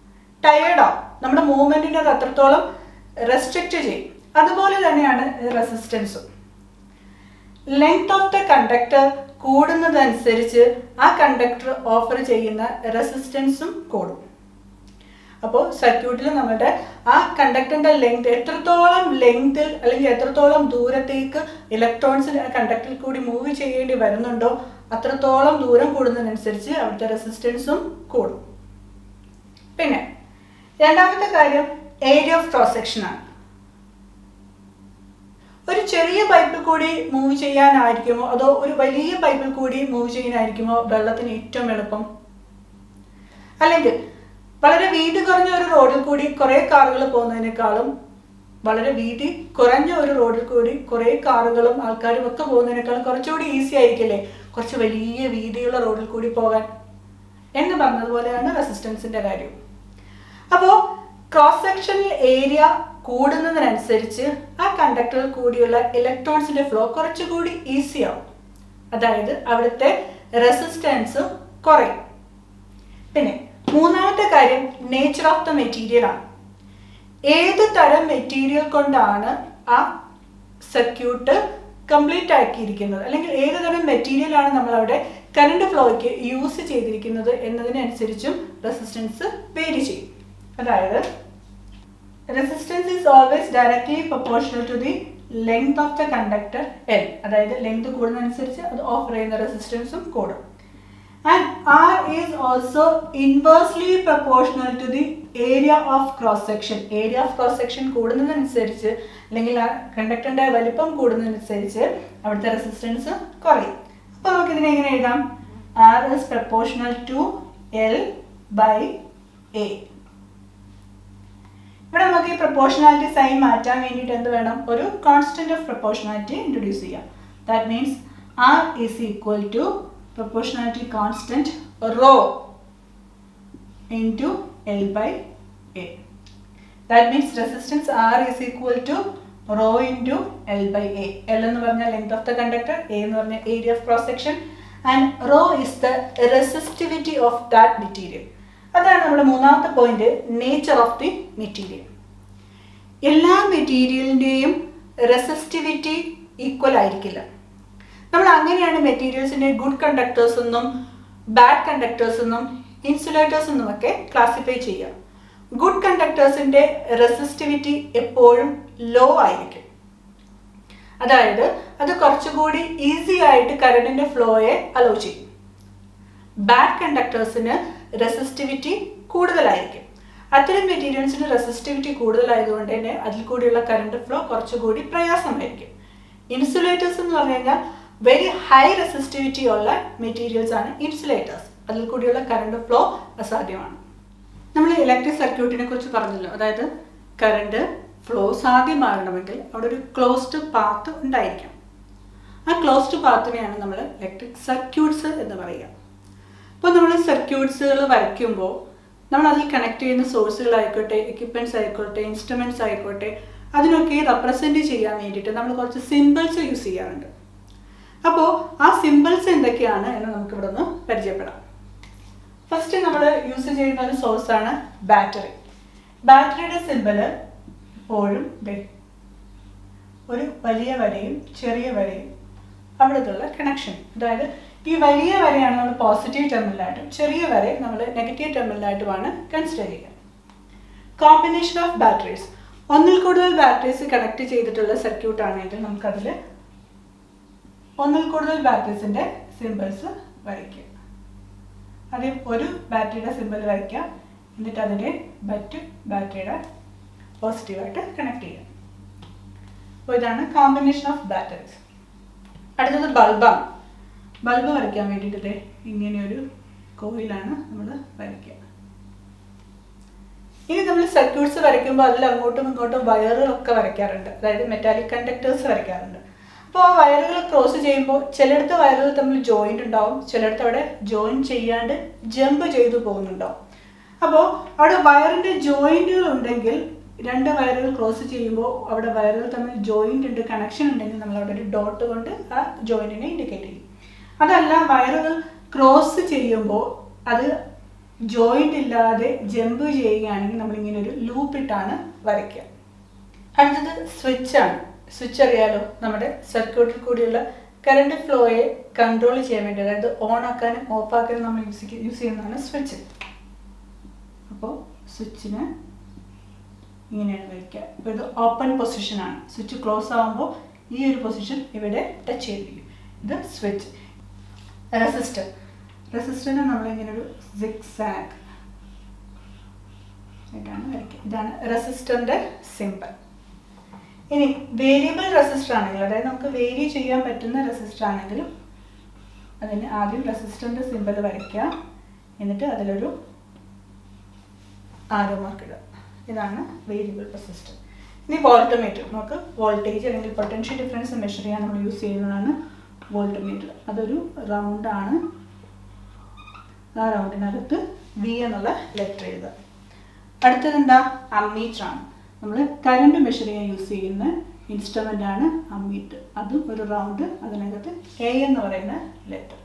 ടയേർഡ് ആവും നമ്മുടെ മൂവ്മെന്റിനെ അത് അത്രത്തോളം റെസ്ട്രിക്റ്റ് ചെയ്യും അതുപോലെ തന്നെയാണ് റെസിസ്റ്റൻസും ലെങ്ത് ഓഫ് ദ കണ്ടക്ടർ കൂടുന്നതനുസരിച്ച് ആ കണ്ടക്ടർ ഓഫർ ചെയ്യുന്ന റെസിസ്റ്റൻസും കൂടും അപ്പോൾ സർക്യൂട്ടിൽ നമ്മുടെ ആ കണ്ടക്ടറിന്റെ ലെങ്ത് എത്രത്തോളം ലെങ്തിൽ അല്ലെങ്കിൽ എത്രത്തോളം ദൂരത്തേക്ക് ഇലക്ട്രോൺസ് ആ കണ്ടക്ടറിൽ കൂടി മൂവ് ചെയ്യേണ്ടി വരുന്നുണ്ടോ അത്രത്തോളം ദൂരം കൂടുന്നതിനനുസരിച്ച് അവിടുത്തെ റെസിസ്റ്റൻസും കൂടും പിന്നെ രണ്ടാമത്തെ കാര്യം ഏരിയ ഓഫ് ക്രോസ് സെക്ഷൻ ആണ് ഒരു ചെറിയ പൈപ്പിൽ കൂടി മൂവ് ചെയ്യാനായിരിക്കുമോ അതോ ഒരു വലിയ പൈപ്പിൽ കൂടി മൂവ് ചെയ്യാനായിരിക്കുമോ വെള്ളത്തിന് ഏറ്റവും എളുപ്പം അല്ലെങ്കിൽ വളരെ വീതി കുറഞ്ഞ ഒരു റോഡിൽ കൂടി കുറേ കാറുകൾ പോകുന്നതിനേക്കാളും വളരെ വീതി കുറഞ്ഞ ഒരു റോഡിൽ കൂടി കുറേ കാറുകളും ആൾക്കാരും ഒക്കെ പോകുന്നതിനേക്കാളും കുറച്ചുകൂടി ഈസി ആയിരിക്കില്ലേ കുറച്ച് വലിയ വീതിയുള്ള റോഡിൽ കൂടി പോകാൻ എന്ന് പറഞ്ഞതുപോലെയാണ് റെസിസ്റ്റൻസിന്റെ കാര്യം അപ്പോൾ ക്രോസ് സെക്ഷണൽ ഏരിയ കൂടുന്നതിനനുസരിച്ച് ആ കണ്ടക്ടറിൽ കൂടിയുള്ള ഇലക്ട്രോൺസിന്റെ ഫ്ലോ കുറച്ചുകൂടി ഈസി ആവും അതായത് അവിടുത്തെ റെസിസ്റ്റൻസ് കുറയും പിന്നെ മൂന്നാമത്തെ കാര്യം നേച്ചർ ഓഫ് ദ മെറ്റീരിയൽ ആണ് ഏത് തരം മെറ്റീരിയൽ കൊണ്ടാണ് ആ സർക്യൂട്ട് കംപ്ലീറ്റ് ആക്കിയിരിക്കുന്നത് അല്ലെങ്കിൽ ഏത് തരം മെറ്റീരിയൽ ആണ് നമ്മൾ അവിടെ കറണ്ട് ഫ്ലോയ്ക്ക് യൂസ് ചെയ്തിരിക്കുന്നത് എന്നതിനനുസരിച്ചും റെസിസ്റ്റൻസ് വേരി ചെയ്യും അതായത് resistance is always directly proportional to the length of the conductor L അതായത് ലെങ്ത് കൂടുന്നതനുസരിച്ച് അത് ഓഫർ ചെയ്യുന്ന റെസിസ്റ്റൻസും കൂടും and R is also inversely proportional to the area of cross section area of cross section കൂടുന്നതനുസരിച്ച് അല്ലെങ്കിൽ ആ കണ്ടക്ടറിന്റെ വലിപ്പം കൂടുന്നതനുസരിച്ച് അവിടുത്തെ റെസിസ്റ്റൻസ് കുറയും അപ്പോൾ നമുക്ക് ഇതിനെ എങ്ങനെ എഴുതാം R is proportional to L by A ഇവിടെ നമുക്ക് ഈ പ്രപ്പോർഷണാലിറ്റി സൈൻ മാറ്റാൻ വേണ്ടിയിട്ട് എന്ത് വേണം ഒരു കോൺസ്റ്റന്റ് ഓഫ് പ്രപ്പോർഷണാലിറ്റി ഇൻട്രൊഡ്യൂസ് ചെയ്യാം that means R is equal to proportionality constant rho into L by A that means resistance R is equal to rho into L by A L എന്ന് പറഞ്ഞാൽ length of the conductor A എന്ന് പറഞ്ഞാൽ area of cross section and rho is the resistivity of that material അതാണ് നമ്മുടെ മൂന്നാമത്തെ point nature of the material എല്ലാ മെറ്റീരിയലിൻ്റെയും resistivity equal ആയിരിക്കില്ല നമ്മൾ അങ്ങനെയാണ് മെറ്റീരിയൽസിനെ ഗുഡ് കണ്ടക്ടേഴ്സ് എന്നും ബാഡ് കണ്ടക്ടേഴ്സ് എന്നും ഇൻസുലേറ്റേഴ്സ് എന്നും ഒക്കെ ക്ലാസിഫൈ ചെയ്യുക ഗുഡ് കണ്ടക്ടേഴ്സിന്റെ റെസിസ്റ്റിവിറ്റി എപ്പോഴും ലോ ആയിരിക്കും അതായത് അത് കുറച്ചുകൂടി ഈസി ആയിട്ട് കറണ്ടിന്റെ ഫ്ലോയെ അലോ ചെയ്യും ബാഡ് കണ്ടക്ടേഴ്സിന് റെസിസ്റ്റിവിറ്റി കൂടുതലായിരിക്കും അത്തരം മെറ്റീരിയൽസിന് റെസിസ്റ്റിവിറ്റി കൂടുതലായതുകൊണ്ട് തന്നെ അതിൽ കൂടിയുള്ള കറണ്ട് ഫ്ലോ കുറച്ചുകൂടി പ്രയാസമായിരിക്കും ഇൻസുലേറ്റേഴ്സ് എന്ന് പറഞ്ഞു കഴിഞ്ഞാൽ വെരി ഹൈ റെസിസ്റ്റിവിറ്റി ഉള്ള മെറ്റീരിയൽസ് ആണ് ഇൻസുലേറ്റേഴ്സ് അതിൽ കൂടിയുള്ള കറണ്ട് ഫ്ലോ അസാധ്യമാണ് നമ്മൾ ഇലക്ട്രിക് സർക്യൂട്ടിനെ കുറിച്ച് പറഞ്ഞല്ലോ അതായത് കറണ്ട് ഫ്ലോ സാധ്യമാകണമെങ്കിൽ അവിടെ ഒരു ക്ലോസ്ഡ് പാത്ത് ഉണ്ടായിരിക്കണം ആ ക്ലോസ്ഡ് പാത്തിനെയാണ് നമ്മൾ ഇലക്ട്രിക് സർക്യൂട്ട്സ് എന്ന് പറയുക അപ്പോൾ നമ്മൾ സർക്യൂട്ട്സുകൾ വരയ്ക്കുമ്പോൾ നമ്മൾ അതിൽ കണക്ട് ചെയ്യുന്ന സോഴ്സുകളായിക്കോട്ടെ എക്യുപ്മെൻറ്റ്സ് ആയിക്കോട്ടെ ഇൻസ്ട്രുമെൻറ്റ്സ് ആയിക്കോട്ടെ അതിനൊക്കെ റെപ്രസെൻറ്റ് ചെയ്യാൻ വേണ്ടിയിട്ട് നമ്മൾ കുറച്ച് സിമ്പിൾസ് യൂസ് ചെയ്യാറുണ്ട് അപ്പോൾ ആ സിമ്പിൾസ് എന്തൊക്കെയാണ് എന്ന് നമുക്ക് ഇവിടെ ഒന്ന് പരിചയപ്പെടാം ഫസ്റ്റ് നമ്മൾ യൂസ് ചെയ്യുന്ന ഒരു സോഴ്സാണ് ബാറ്ററി ബാറ്ററിയുടെ സിമ്പിൾ എപ്പോഴും ദേ ഒരു വലിയ വരയും ചെറിയ വരയും അവിടത്തുള്ള കണക്ഷൻ അതായത് ഈ വലിയ വരയാണ് നമ്മൾ പോസിറ്റീവ് ടെർമിനലായിട്ടും ചെറിയ വര നമ്മൾ നെഗറ്റീവ് ടെർമിനലായിട്ടുമാണ് കൺസിഡർ ചെയ്യുക കോമ്പിനേഷൻ ഓഫ് ബാറ്ററീസ് ഒന്നിൽ കൂടുതൽ ബാറ്ററീസ് കണക്ട് ചെയ്തിട്ടുള്ള സർക്യൂട്ട് ആണെങ്കിൽ നമുക്കതിൽ ഒന്നിൽ കൂടുതൽ ബാറ്ററീസിന്റെ സിമ്പിൾസ് വരയ്ക്കുക ആദ്യം ഒരു ബാറ്ററിയുടെ സിമ്പിൾ വരയ്ക്കാം എന്നിട്ട് അതിനെ മറ്റു ബാറ്ററിയുടെ പോസിറ്റീവായിട്ട് കണക്ട് ചെയ്യാം അപ്പോൾ ഇതാണ് കോമ്പിനേഷൻ ഓഫ് ബാറ്ററീസ് അടുത്തത് ബൾബാണ് ബൾബ് വരയ്ക്കാൻ വേണ്ടിയിട്ട് ഇങ്ങനെയൊരു കോയിലാണ് നമ്മൾ വരയ്ക്കുക ഇനി നമ്മൾ സർക്യൂട്ട്സ് വരയ്ക്കുമ്പോൾ അതിൽ അങ്ങോട്ടും ഇങ്ങോട്ടും വയറുകളൊക്കെ വരയ്ക്കാറുണ്ട് അതായത് മെറ്റാലിക് കണ്ടക്ടേഴ്സ് വരയ്ക്കാറുണ്ട് അപ്പോൾ ആ വയറുകൾ ക്രോസ് ചെയ്യുമ്പോൾ ചിലയിടത്ത് വയറുകൾ തമ്മിൽ ജോയിൻ്റ് ഉണ്ടാവും ചിലയിടത്ത് അവിടെ ജോയിൻ ചെയ്യാണ്ട് ജമ്പ് ചെയ്തു പോകുന്നുണ്ടാവും അപ്പോൾ അവിടെ വയറിൻ്റെ ജോയിൻറ്റുകൾ ഉണ്ടെങ്കിൽ രണ്ട് വയറുകൾ ക്രോസ് ചെയ്യുമ്പോൾ അവിടെ വയറുകൾ തമ്മിൽ ജോയിൻ്റ് ഉണ്ട് കണക്ഷൻ ഉണ്ടെങ്കിൽ നമ്മൾ അവിടെ ഒരു ഡോട്ട് കൊണ്ട് ആ ജോയിൻറ്റിനെ ഇൻഡിക്കേറ്റ് ചെയ്യും അതല്ല വയറുകൾ ക്രോസ് ചെയ്യുമ്പോൾ അത് ജോയിന്റ് ഇല്ലാതെ ജമ്പ് ചെയ്യുകയാണെങ്കിൽ നമ്മൾ ഇങ്ങനെ ഒരു ലൂപ്പ് ഇട്ടാണ് വരയ്ക്കുക അടുത്തത് സ്വിച്ച് ആണ് സ്വിച്ച് അറിയാലോ നമ്മുടെ സർക്യൂട്ടിൽ കൂടിയുള്ള കറണ്ട് ഫ്ലോയെ കൺട്രോൾ ചെയ്യാൻ വേണ്ടി അതായത് ഓൺ ആക്കാനും ഓഫ് ആക്കാനും നമ്മൾ യൂസ് യൂസ് ചെയ്യുന്നതാണ് സ്വിച്ച് അപ്പോൾ സ്വിച്ചിന് ഇങ്ങനെയാണ് വയ്ക്കുക ഇപ്പോൾ ഇത് ഓപ്പൺ പൊസിഷനാണ് സ്വിച്ച് ക്ലോസ് ആകുമ്പോൾ ഈ ഒരു പൊസിഷൻ ഇവിടെ ടച്ച് ചെയ്തിരിക്കും ഇത് സ്വിച്ച് റെസിസ്റ്റർ റെസിസ്റ്ററിനെ നമ്മളിങ്ങനെ ഒരു സിക്സാഗ് ഇതാണ് വരയ്ക്കുക ഇതാണ് റെസിസ്റ്ററിൻ്റെ സിമ്പിൾ ഇനി വേരിയബിൾ റെസിസ്റ്റർ ആണെങ്കിൽ അതായത് നമുക്ക് വേരി ചെയ്യാൻ പറ്റുന്ന റെസിസ്റ്റർ ആണെങ്കിലും അതിന് ആദ്യം റെസിസ്റ്ററിൻ്റെ സിമ്പിൾ വരയ്ക്കുക എന്നിട്ട് അതിലൊരു ആരോ മാർക്ക് ഇടുക ഇതാണ് വേരിയബിൾ റെസിസ്റ്റർ ഇനി വോൾട്ടമീറ്റർ നമുക്ക് വോൾട്ടേജ് അല്ലെങ്കിൽ പൊട്ടൻഷ്യൽ ഡിഫറൻസ് മെഷർ ചെയ്യാൻ നമ്മൾ യൂസ് ചെയ്യുന്നതാണ് വോൾട്ടമീറ്റർ അതൊരു റൗണ്ട് ആണ് ആ റൗണ്ടിനകത്ത് വി എന്നുള്ള ലെറ്റർ എഴുതുക അടുത്തത് എന്താ അമ്മീറ്റർ ആണ് നമ്മൾ കറണ്ട് മെഷർ ചെയ്യാൻ യൂസ് ചെയ്യുന്ന ഇൻസ്ട്രുമെൻ്റ് ആണ് അമ്മീറ്റർ അതും ഒരു റൗണ്ട് അതിനകത്ത് എ എന്ന് പറയുന്ന ലെറ്റർ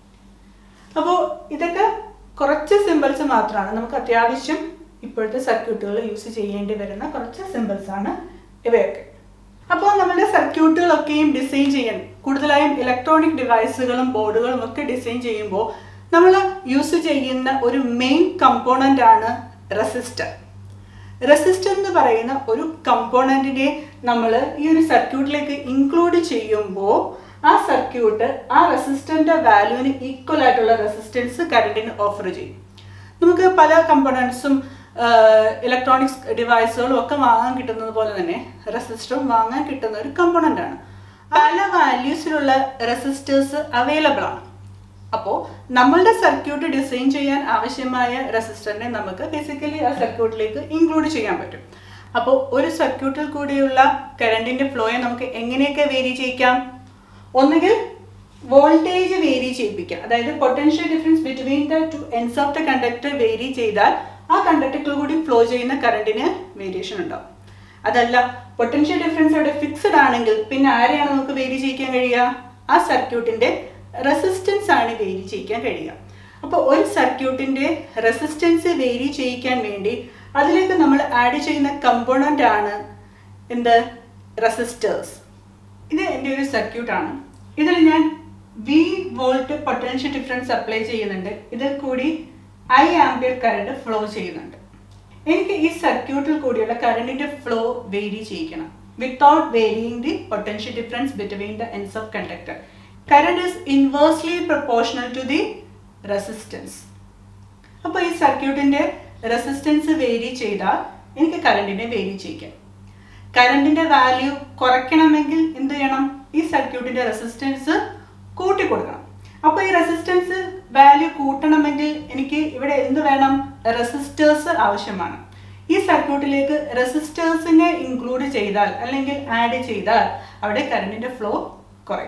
അപ്പോൾ ഇതൊക്കെ കുറച്ച് സിമ്പിൾസ് മാത്രമാണ് നമുക്ക് അത്യാവശ്യം ഇപ്പോഴത്തെ സർക്യൂട്ടുകൾ യൂസ് ചെയ്യേണ്ടി വരുന്ന കുറച്ച് സിമ്പിൾസ് ആണ് ഇവയൊക്കെ അപ്പോൾ നമ്മുടെ സർക്യൂട്ടുകളൊക്കെയും ഡിസൈൻ ചെയ്യാൻ കൂടുതലായും ഇലക്ട്രോണിക് ഡിവൈസുകളും ബോർഡുകളും ഒക്കെ ഡിസൈൻ ചെയ്യുമ്പോൾ നമ്മൾ യൂസ് ചെയ്യുന്ന ഒരു മെയിൻ കമ്പോണൻ്റ് ആണ് റെസിസ്റ്റർ റെസിസ്റ്റർ എന്ന് പറയുന്ന ഒരു കമ്പോണൻറ്റിനെ നമ്മൾ ഈ ഒരു സർക്യൂട്ടിലേക്ക് ഇൻക്ലൂഡ് ചെയ്യുമ്പോൾ ആ സർക്യൂട്ട് ആ റെസിസ്റ്ററിൻ്റെ വാല്യൂവിന് ഈക്വൽ ആയിട്ടുള്ള റെസിസ്റ്റൻസ് കറണ്ടിന് ഓഫർ ചെയ്യും നമുക്ക് പല കമ്പോണൻസും ഇലക്ട്രോണിക്സ് ഡിവൈസുകളും ഒക്കെ വാങ്ങാൻ കിട്ടുന്നത് പോലെ തന്നെ റെസിസ്റ്ററും വാങ്ങാൻ കിട്ടുന്ന ഒരു കമ്പോണൻ്റ് ആണ് പല വാല്യൂസിലുള്ള റെസിസ്റ്റേഴ്സ് അവൈലബിൾ ആണ് അപ്പോൾ നമ്മളുടെ സർക്യൂട്ട് ഡിസൈൻ ചെയ്യാൻ ആവശ്യമായ റെസിസ്റ്ററിനെ നമുക്ക് ബേസിക്കലി ആ സർക്യൂട്ടിലേക്ക് ഇൻക്ലൂഡ് ചെയ്യാൻ പറ്റും അപ്പോൾ ഒരു സർക്യൂട്ടിൽ കൂടിയുള്ള കറണ്ടിന്റെ ഫ്ലോയെ നമുക്ക് എങ്ങനെയൊക്കെ വേരി ചെയ്യിക്കാം ഒന്നുകിൽ വോൾട്ടേജ് വേരി ചെയ്യിപ്പിക്കാം അതായത് potential difference between the two ends of the conductor vary ചെയ്താൽ ആ കണ്ടക്ടറിൽ കൂടി ഫ്ലോ ചെയ്യുന്ന കറണ്ടിന് വേരിയേഷൻ ഉണ്ടാവും അതല്ല പൊട്ടൻഷ്യൽ ഡിഫറൻസ് അവിടെ ഫിക്സഡ് ആണെങ്കിൽ പിന്നെ ആരെയാണ് നമുക്ക് വേരി ചെയ്യിക്കാൻ കഴിയുക ആ സർക്യൂട്ടിന്റെ റെസിസ്റ്റൻസ് ആണ് വേരി ചെയ്യിക്കാൻ കഴിയുക അപ്പോൾ ഒരു സർക്യൂട്ടിന്റെ റെസിസ്റ്റൻസ് വേരി ചെയ്യിക്കാൻ വേണ്ടി അതിലേക്ക് നമ്മൾ ആഡ് ചെയ്യുന്ന കമ്പോണൻ്റ് ആണ് എന്ത് റെസിസ്റ്റേഴ്സ് ഇത് എൻ്റെ ഒരു സർക്യൂട്ടാണ് ഇതിൽ ഞാൻ V volt potential difference apply ചെയ്യുന്നുണ്ട് ഇതിൽ കൂടി ഐ ആംപിയർ കറണ്ട് ഫ്ലോ ചെയ്യുന്നുണ്ട് എനിക്ക് ഈ സർക്യൂട്ടിൽ കൂടിയുള്ള കറണ്ടിന്റെ ഫ്ലോ വേരി ചെയ്യിക്കണം without varying the potential difference between the ends of conductor current is inversely proportional to the resistance അപ്പോൾ ഈ സർക്യൂട്ടിന്റെ റെസിസ്റ്റൻസ് വേരി ചെയ്താൽ എനിക്ക് കറണ്ടിനെ വേരി ചെയ്യിക്കാം കറണ്ടിന്റെ വാല്യൂ കുറയ്ക്കണമെങ്കിൽ എന്ത് ചെയ്യണം ഈ സർക്യൂട്ടിന്റെ റെസിസ്റ്റൻസ് കൂട്ടി കൊടുക്കണം അപ്പോൾ ഈ റെസിസ്റ്റൻസ് വാല്യൂ കൂട്ടണമെങ്കിൽ എനിക്ക് ഇവിടെ എന്ത് വേണം റെസിസ്റ്റേഴ്സ് ആവശ്യമാണ് ഈ സർക്യൂട്ടിലേക്ക് റെസിസ്റ്റേഴ്സിനെ ഇൻക്ലൂഡ് ചെയ്താൽ അല്ലെങ്കിൽ ആഡ് ചെയ്താൽ അവിടെ കറണ്ടിന്റെ ഫ്ലോ കുറയും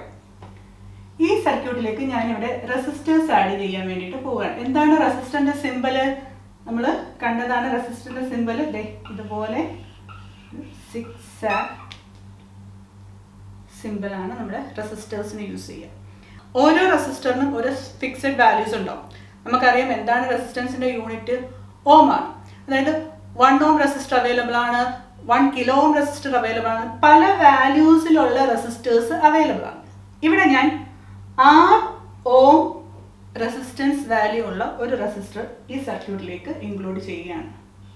ഈ സർക്യൂട്ടിലേക്ക് ഞാനിവിടെ റെസിസ്റ്റേഴ്സ് ആഡ് ചെയ്യാൻ വേണ്ടിയിട്ട് പോവുകയാണ് എന്താണ് റെസിസ്റ്ററിന്റെ സിമ്പല് നമ്മൾ കണ്ടതാണ് റെസിസ്റ്ററിന്റെ സിമ്പല് ഇതുപോലെ സിക്സ് സിമ്പിളാണ് നമ്മുടെ റെസിസ്റ്റേഴ്സിന് യൂസ് ചെയ്യുക ഓരോ റെസിസ്റ്ററിനും ഒരു ഫിക്സഡ് വാല്യൂസ് ഉണ്ടാവും നമുക്കറിയാം എന്താണ് റെസിസ്റ്റൻസിന്റെ യൂണിറ്റ് ഓം ആണ് അതായത് വൺ ഓം റെസിസ്റ്റർ അവൈലബിൾ ആണ് one kilo ohm resistor available ആണ് പല വാല്യൂസിലുള്ള റെസിസ്റ്റേഴ്സ് അവൈലബിൾ ആണ് ഇവിടെ ഞാൻ ആർ ഓം റെസിസ്റ്റൻസ് വാല്യൂ ഉള്ള ഒരു റെസിസ്റ്റർ ഈ സർക്യൂട്ടിലേക്ക് ഇൻക്ലൂഡ് ചെയ്യുകയാണ്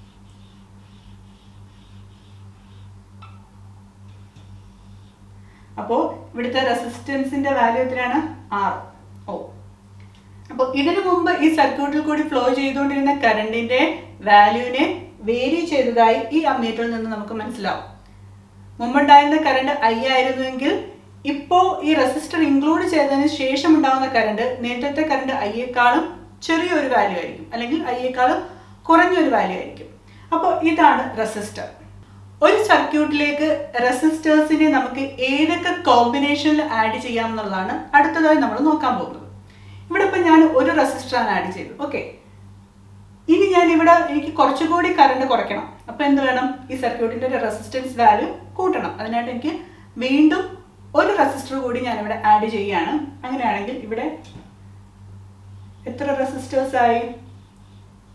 അപ്പോൾ ഇവിടുത്തെ റെസിസ്റ്റൻസിന്റെ വാല്യൂ എത്രയാണ് ആർ ഓ അപ്പോൾ ഇതിനു മുമ്പ് ഈ സർക്യൂട്ടിൽ കൂടി ഫ്ലോ ചെയ്തുകൊണ്ടിരുന്ന കറണ്ടിന്റെ വാല്യൂവിനെ വേരി ചെയ്തതായി ഈ അമ്മീറ്ററിൽ നിന്ന് നമുക്ക് മനസ്സിലാവും മുമ്പുണ്ടായിരുന്ന കറണ്ട് ഐ ആയിരുന്നുവെങ്കിൽ ഇപ്പോൾ ഈ റെസിസ്റ്റർ ഇൻക്ലൂഡ് ചെയ്തതിന് ശേഷം ഉണ്ടാകുന്ന കറണ്ട് നേരത്തെ കറണ്ട് ഐയേക്കാളും ചെറിയൊരു വാല്യൂ ആയിരിക്കും അല്ലെങ്കിൽ ഐയേക്കാളും കുറഞ്ഞൊരു വാല്യൂ ആയിരിക്കും അപ്പോൾ ഇതാണ് റെസിസ്റ്റർ ഒരു സർക്യൂട്ടിലേക്ക് റെസിസ്റ്റേഴ്സിനെ നമുക്ക് ഏതൊക്കെ കോമ്പിനേഷനിൽ ആഡ് ചെയ്യാം എന്നുള്ളതാണ് അടുത്തതായി നമ്മൾ നോക്കാൻ പോകുന്നത് ഇവിടെ ഇപ്പം ഞാൻ ഒരു റെസിസ്റ്ററാണ് ആഡ് ചെയ്തത് ഓക്കെ ഇനി ഞാൻ ഇവിടെ എനിക്ക് കുറച്ചുകൂടി കറണ്ട് കുറയ്ക്കണം അപ്പോൾ എന്ത് വേണം ഈ സർക്യൂട്ടിൻ്റെ ഒരു റെസിസ്റ്റൻസ് വാല്യൂ കൂട്ടണം അതിനായിട്ട് എനിക്ക് വീണ്ടും ഒരു റെസിസ്റ്റർ കൂടി ഞാൻ ഇവിടെ ആഡ് ചെയ്യുകയാണ് അങ്ങനെയാണെങ്കിൽ ഇവിടെ എത്ര റെസിസ്റ്റേഴ്സ് ആയി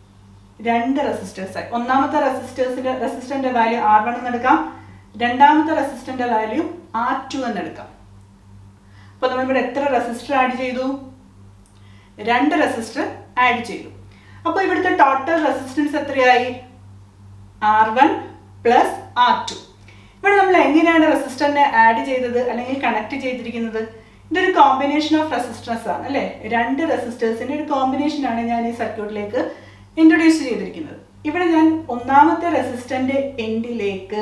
രണ്ട് റെസിസ്റ്റേഴ്സ് ആയി ഒന്നാമത്തെ റെസിസ്റ്റേഴ്സിന്റെ റെസിസ്റ്ററിന്റെ വാല്യൂ ആർ വൺ എന്ന് എടുക്കാം രണ്ടാമത്തെ റെസിസ്റ്ററിന്റെ വാല്യൂ ആർ ടു എന്ന് എടുക്കാം അപ്പൊ നമ്മളിവിടെ എത്ര റെസിസ്റ്റർ ആഡ് ചെയ്തു രണ്ട് റെസിസ്റ്റർ ആഡ് ചെയ്തു അപ്പോൾ ഇവിടുത്തെ ടോട്ടൽ റെസിസ്റ്റൻസ് എത്രയായി R one plus R two ഇവിടെ നമ്മൾ എങ്ങനെയാണ് റെസിസ്റ്ററിനെ ആഡ് ചെയ്തത് അല്ലെങ്കിൽ കണക്ട് ചെയ്തിരിക്കുന്നത് ഇതൊരു കോമ്പിനേഷൻ ഓഫ് റെസിസ്റ്റൻസ് ആണ് അല്ലേ രണ്ട് റെസിസ്റ്റേഴ്സിന്റെ ഒരു കോമ്പിനേഷൻ ആണ് ഞാൻ ഈ സർക്യൂട്ടിലേക്ക് ഇൻട്രൊഡ്യൂസ് ചെയ്തിരിക്കുന്നത് ഇവിടെ ഞാൻ ഒന്നാമത്തെ റെസിസ്റ്റന്റ് എൻഡിലേക്ക്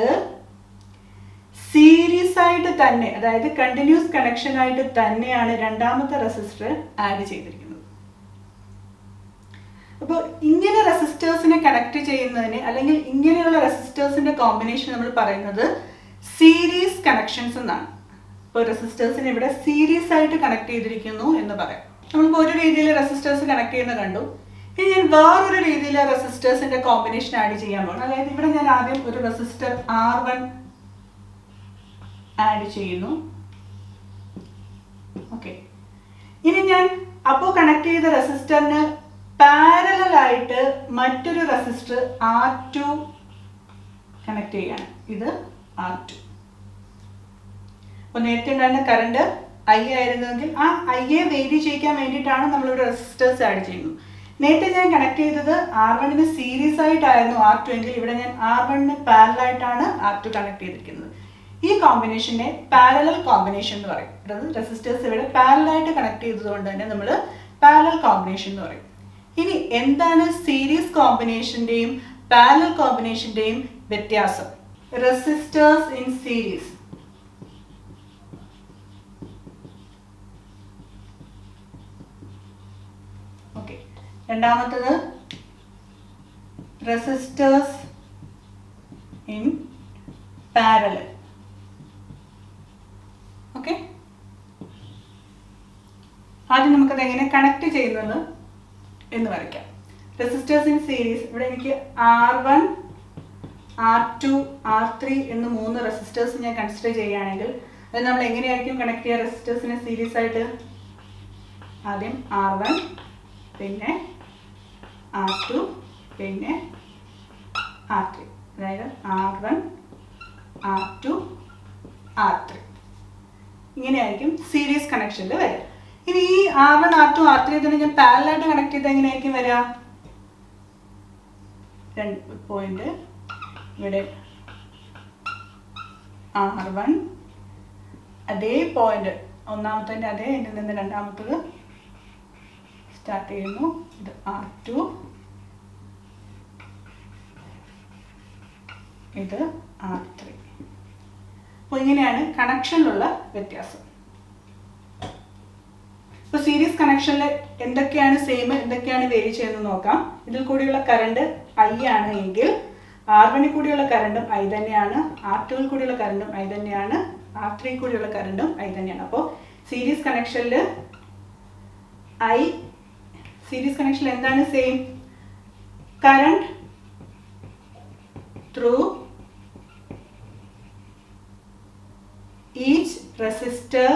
സീരീസ് ആയിട്ട് തന്നെ അതായത് കണ്ടിന്യൂസ് കണക്ഷൻ ആയിട്ട് തന്നെയാണ് രണ്ടാമത്തെ റെസിസ്റ്റർ ആഡ് ചെയ്തിരിക്കുന്നത് അപ്പോൾ ഇങ്ങനെ റെസിസ്റ്റേഴ്സിനെ കണക്ട് ചെയ്യുന്നതിന് അല്ലെങ്കിൽ ഇങ്ങനെയുള്ള റെസിസ്റ്റേഴ്സിന്റെ കോമ്പിനേഷൻ നമ്മൾ പറയുന്നത് സീരീസ് കണക്ഷൻസ് എന്നാണ് ഇപ്പോൾ റെസിസ്റ്റേഴ്സിനെ ഇവിടെ സീരീസ് ആയിട്ട് കണക്ട് ചെയ്തിരിക്കുന്നു എന്ന് പറയാം നമ്മളിപ്പോൾ ഒരു രീതിയിൽ റെസിസ്റ്റേഴ്സ് കണക്ട് ചെയ്യുന്നത് കണ്ടു ഇനി ഞാൻ വേറൊരു രീതിയിൽ റെസിസ്റ്റേഴ്സിന്റെ കോമ്പിനേഷൻ ആഡ് ചെയ്യാൻ പോകും അതായത് ഇവിടെ ഞാൻ ആദ്യം ഒരു റെസിസ്റ്റർ ആർ വൺ ആഡ് ചെയ്യുന്നു ഓക്കെ ഇനി ഞാൻ അപ്പോൾ കണക്ട് ചെയ്ത റെസിസ്റ്ററിന് പാരലൽ ആയിട്ട് മറ്റൊരു റെസിസ്റ്റർ ആർ ടു കണക്ട് ചെയ്യാണ് ഇത് ആർ ടു അപ്പോൾ നേരത്തെ ഉണ്ടായിരുന്ന കറണ്ട് ഐ ആയിരുന്നുവെങ്കിൽ ആ ഐ എ വേരി ചെയ്യിക്കാൻ വേണ്ടിയിട്ടാണ് നമ്മളിവിടെ റെസിസ്റ്റേഴ്സ് ആഡ് ചെയ്യുന്നത് നേരത്തെ ഞാൻ കണക്ട് ചെയ്തത് ആർ വണ്ണിന് സീരീസ് ആയിട്ടായിരുന്നു ആർ ടു എങ്കിൽ ഇവിടെ ഞാൻ ആർ വണ്ണിന് പാരലായിട്ടാണ് ആർ ടു കണക്ട് ചെയ്തിരിക്കുന്നത് ഈ കോമ്പിനേഷനെ പാരലൽ കോമ്പിനേഷൻ എന്ന് പറയും അതായത് റെസിസ്റ്റേഴ്സ് ഇവിടെ പാരലായിട്ട് കണക്ട് ചെയ്തതുകൊണ്ട് തന്നെ നമ്മൾ പാരലൽ കോമ്പിനേഷൻ എന്ന് പറയും ഇനി എന്താണ് സീരീസ് കോമ്പിനേഷന്റെയും പാരലൽ കോമ്പിനേഷന്റെയും വ്യത്യാസം റെസിസ്റ്റേഴ്സ് ഇൻ സീരീസ് ഓക്കെ രണ്ടാമത്തത് റെസിസ്റ്റേഴ്സ് ഇൻ പാരലൽ ഓക്കെ ആദ്യം നമുക്കത് എങ്ങനെ കണക്ട് ചെയ്യുന്നത് എന്ന് വരയ്ക്കാം റെസിസ്റ്റേഴ്സ് ഇൻ സീരീസ് ഇവിടെ എനിക്ക് R one R two R three എന്ന് മൂന്ന് റെസിസ്റ്റേഴ്സ് ഞാൻ കൺസിഡർ ചെയ്യുകയാണെങ്കിൽ അത് നമ്മൾ എങ്ങനെയായിരിക്കും കണക്ട് ചെയ്യുക റെസിസ്റ്റേഴ്സിനെ സീരീസ് ആയിട്ട് ആദ്യം ആർ വൺ പിന്നെ ആർ ടു പിന്നെ ആർ ത്രീ അതായത് R one R two R three ഇങ്ങനെയായിരിക്കും സീരീസ് കണക്ഷനിൽ വരിക ഇനി ഈ R one R two R three തന്നെ ഞാൻ പാരലായിട്ട് കണക്ട് ചെയ്ത് എങ്ങനെയായിരിക്കും വരിക രണ്ട് പോയിന്റ് ഇവിടെ ആർ വൺ അതേ പോയിന്റ് ഒന്നാമത്തെ അതേ ഇതിൽ നിന്ന് രണ്ടാമത്തത് സ്റ്റാർട്ട് ചെയ്യുന്നു ഇത് ആർ ടു ഇത് ആർ ത്രീ അപ്പോൾ ഇങ്ങനെയാണ് കണക്ഷനിലുള്ള വ്യത്യാസം ഇപ്പോൾ സീരീസ് കണക്ഷനിൽ എന്തൊക്കെയാണ് സെയിം എന്തൊക്കെയാണ് വേരി ചെയ്യുന്നത് നോക്കാം ഇതിൽ കൂടിയുള്ള കറണ്ട് ഐ ആണ് എങ്കിൽ ആർ വണ്ണിൽ കൂടിയുള്ള കറണ്ടും ഐ തന്നെയാണ് ആർ ടുവിൽ കൂടിയുള്ള കറണ്ടും ഐ തന്നെയാണ് ആർ ത്രീ കൂടിയുള്ള കറണ്ടും ഐ തന്നെയാണ് അപ്പോൾ സീരീസ് കണക്ഷനിൽ ഐ സീരീസ് കണക്ഷനിൽ എന്താണ് same current through each resistor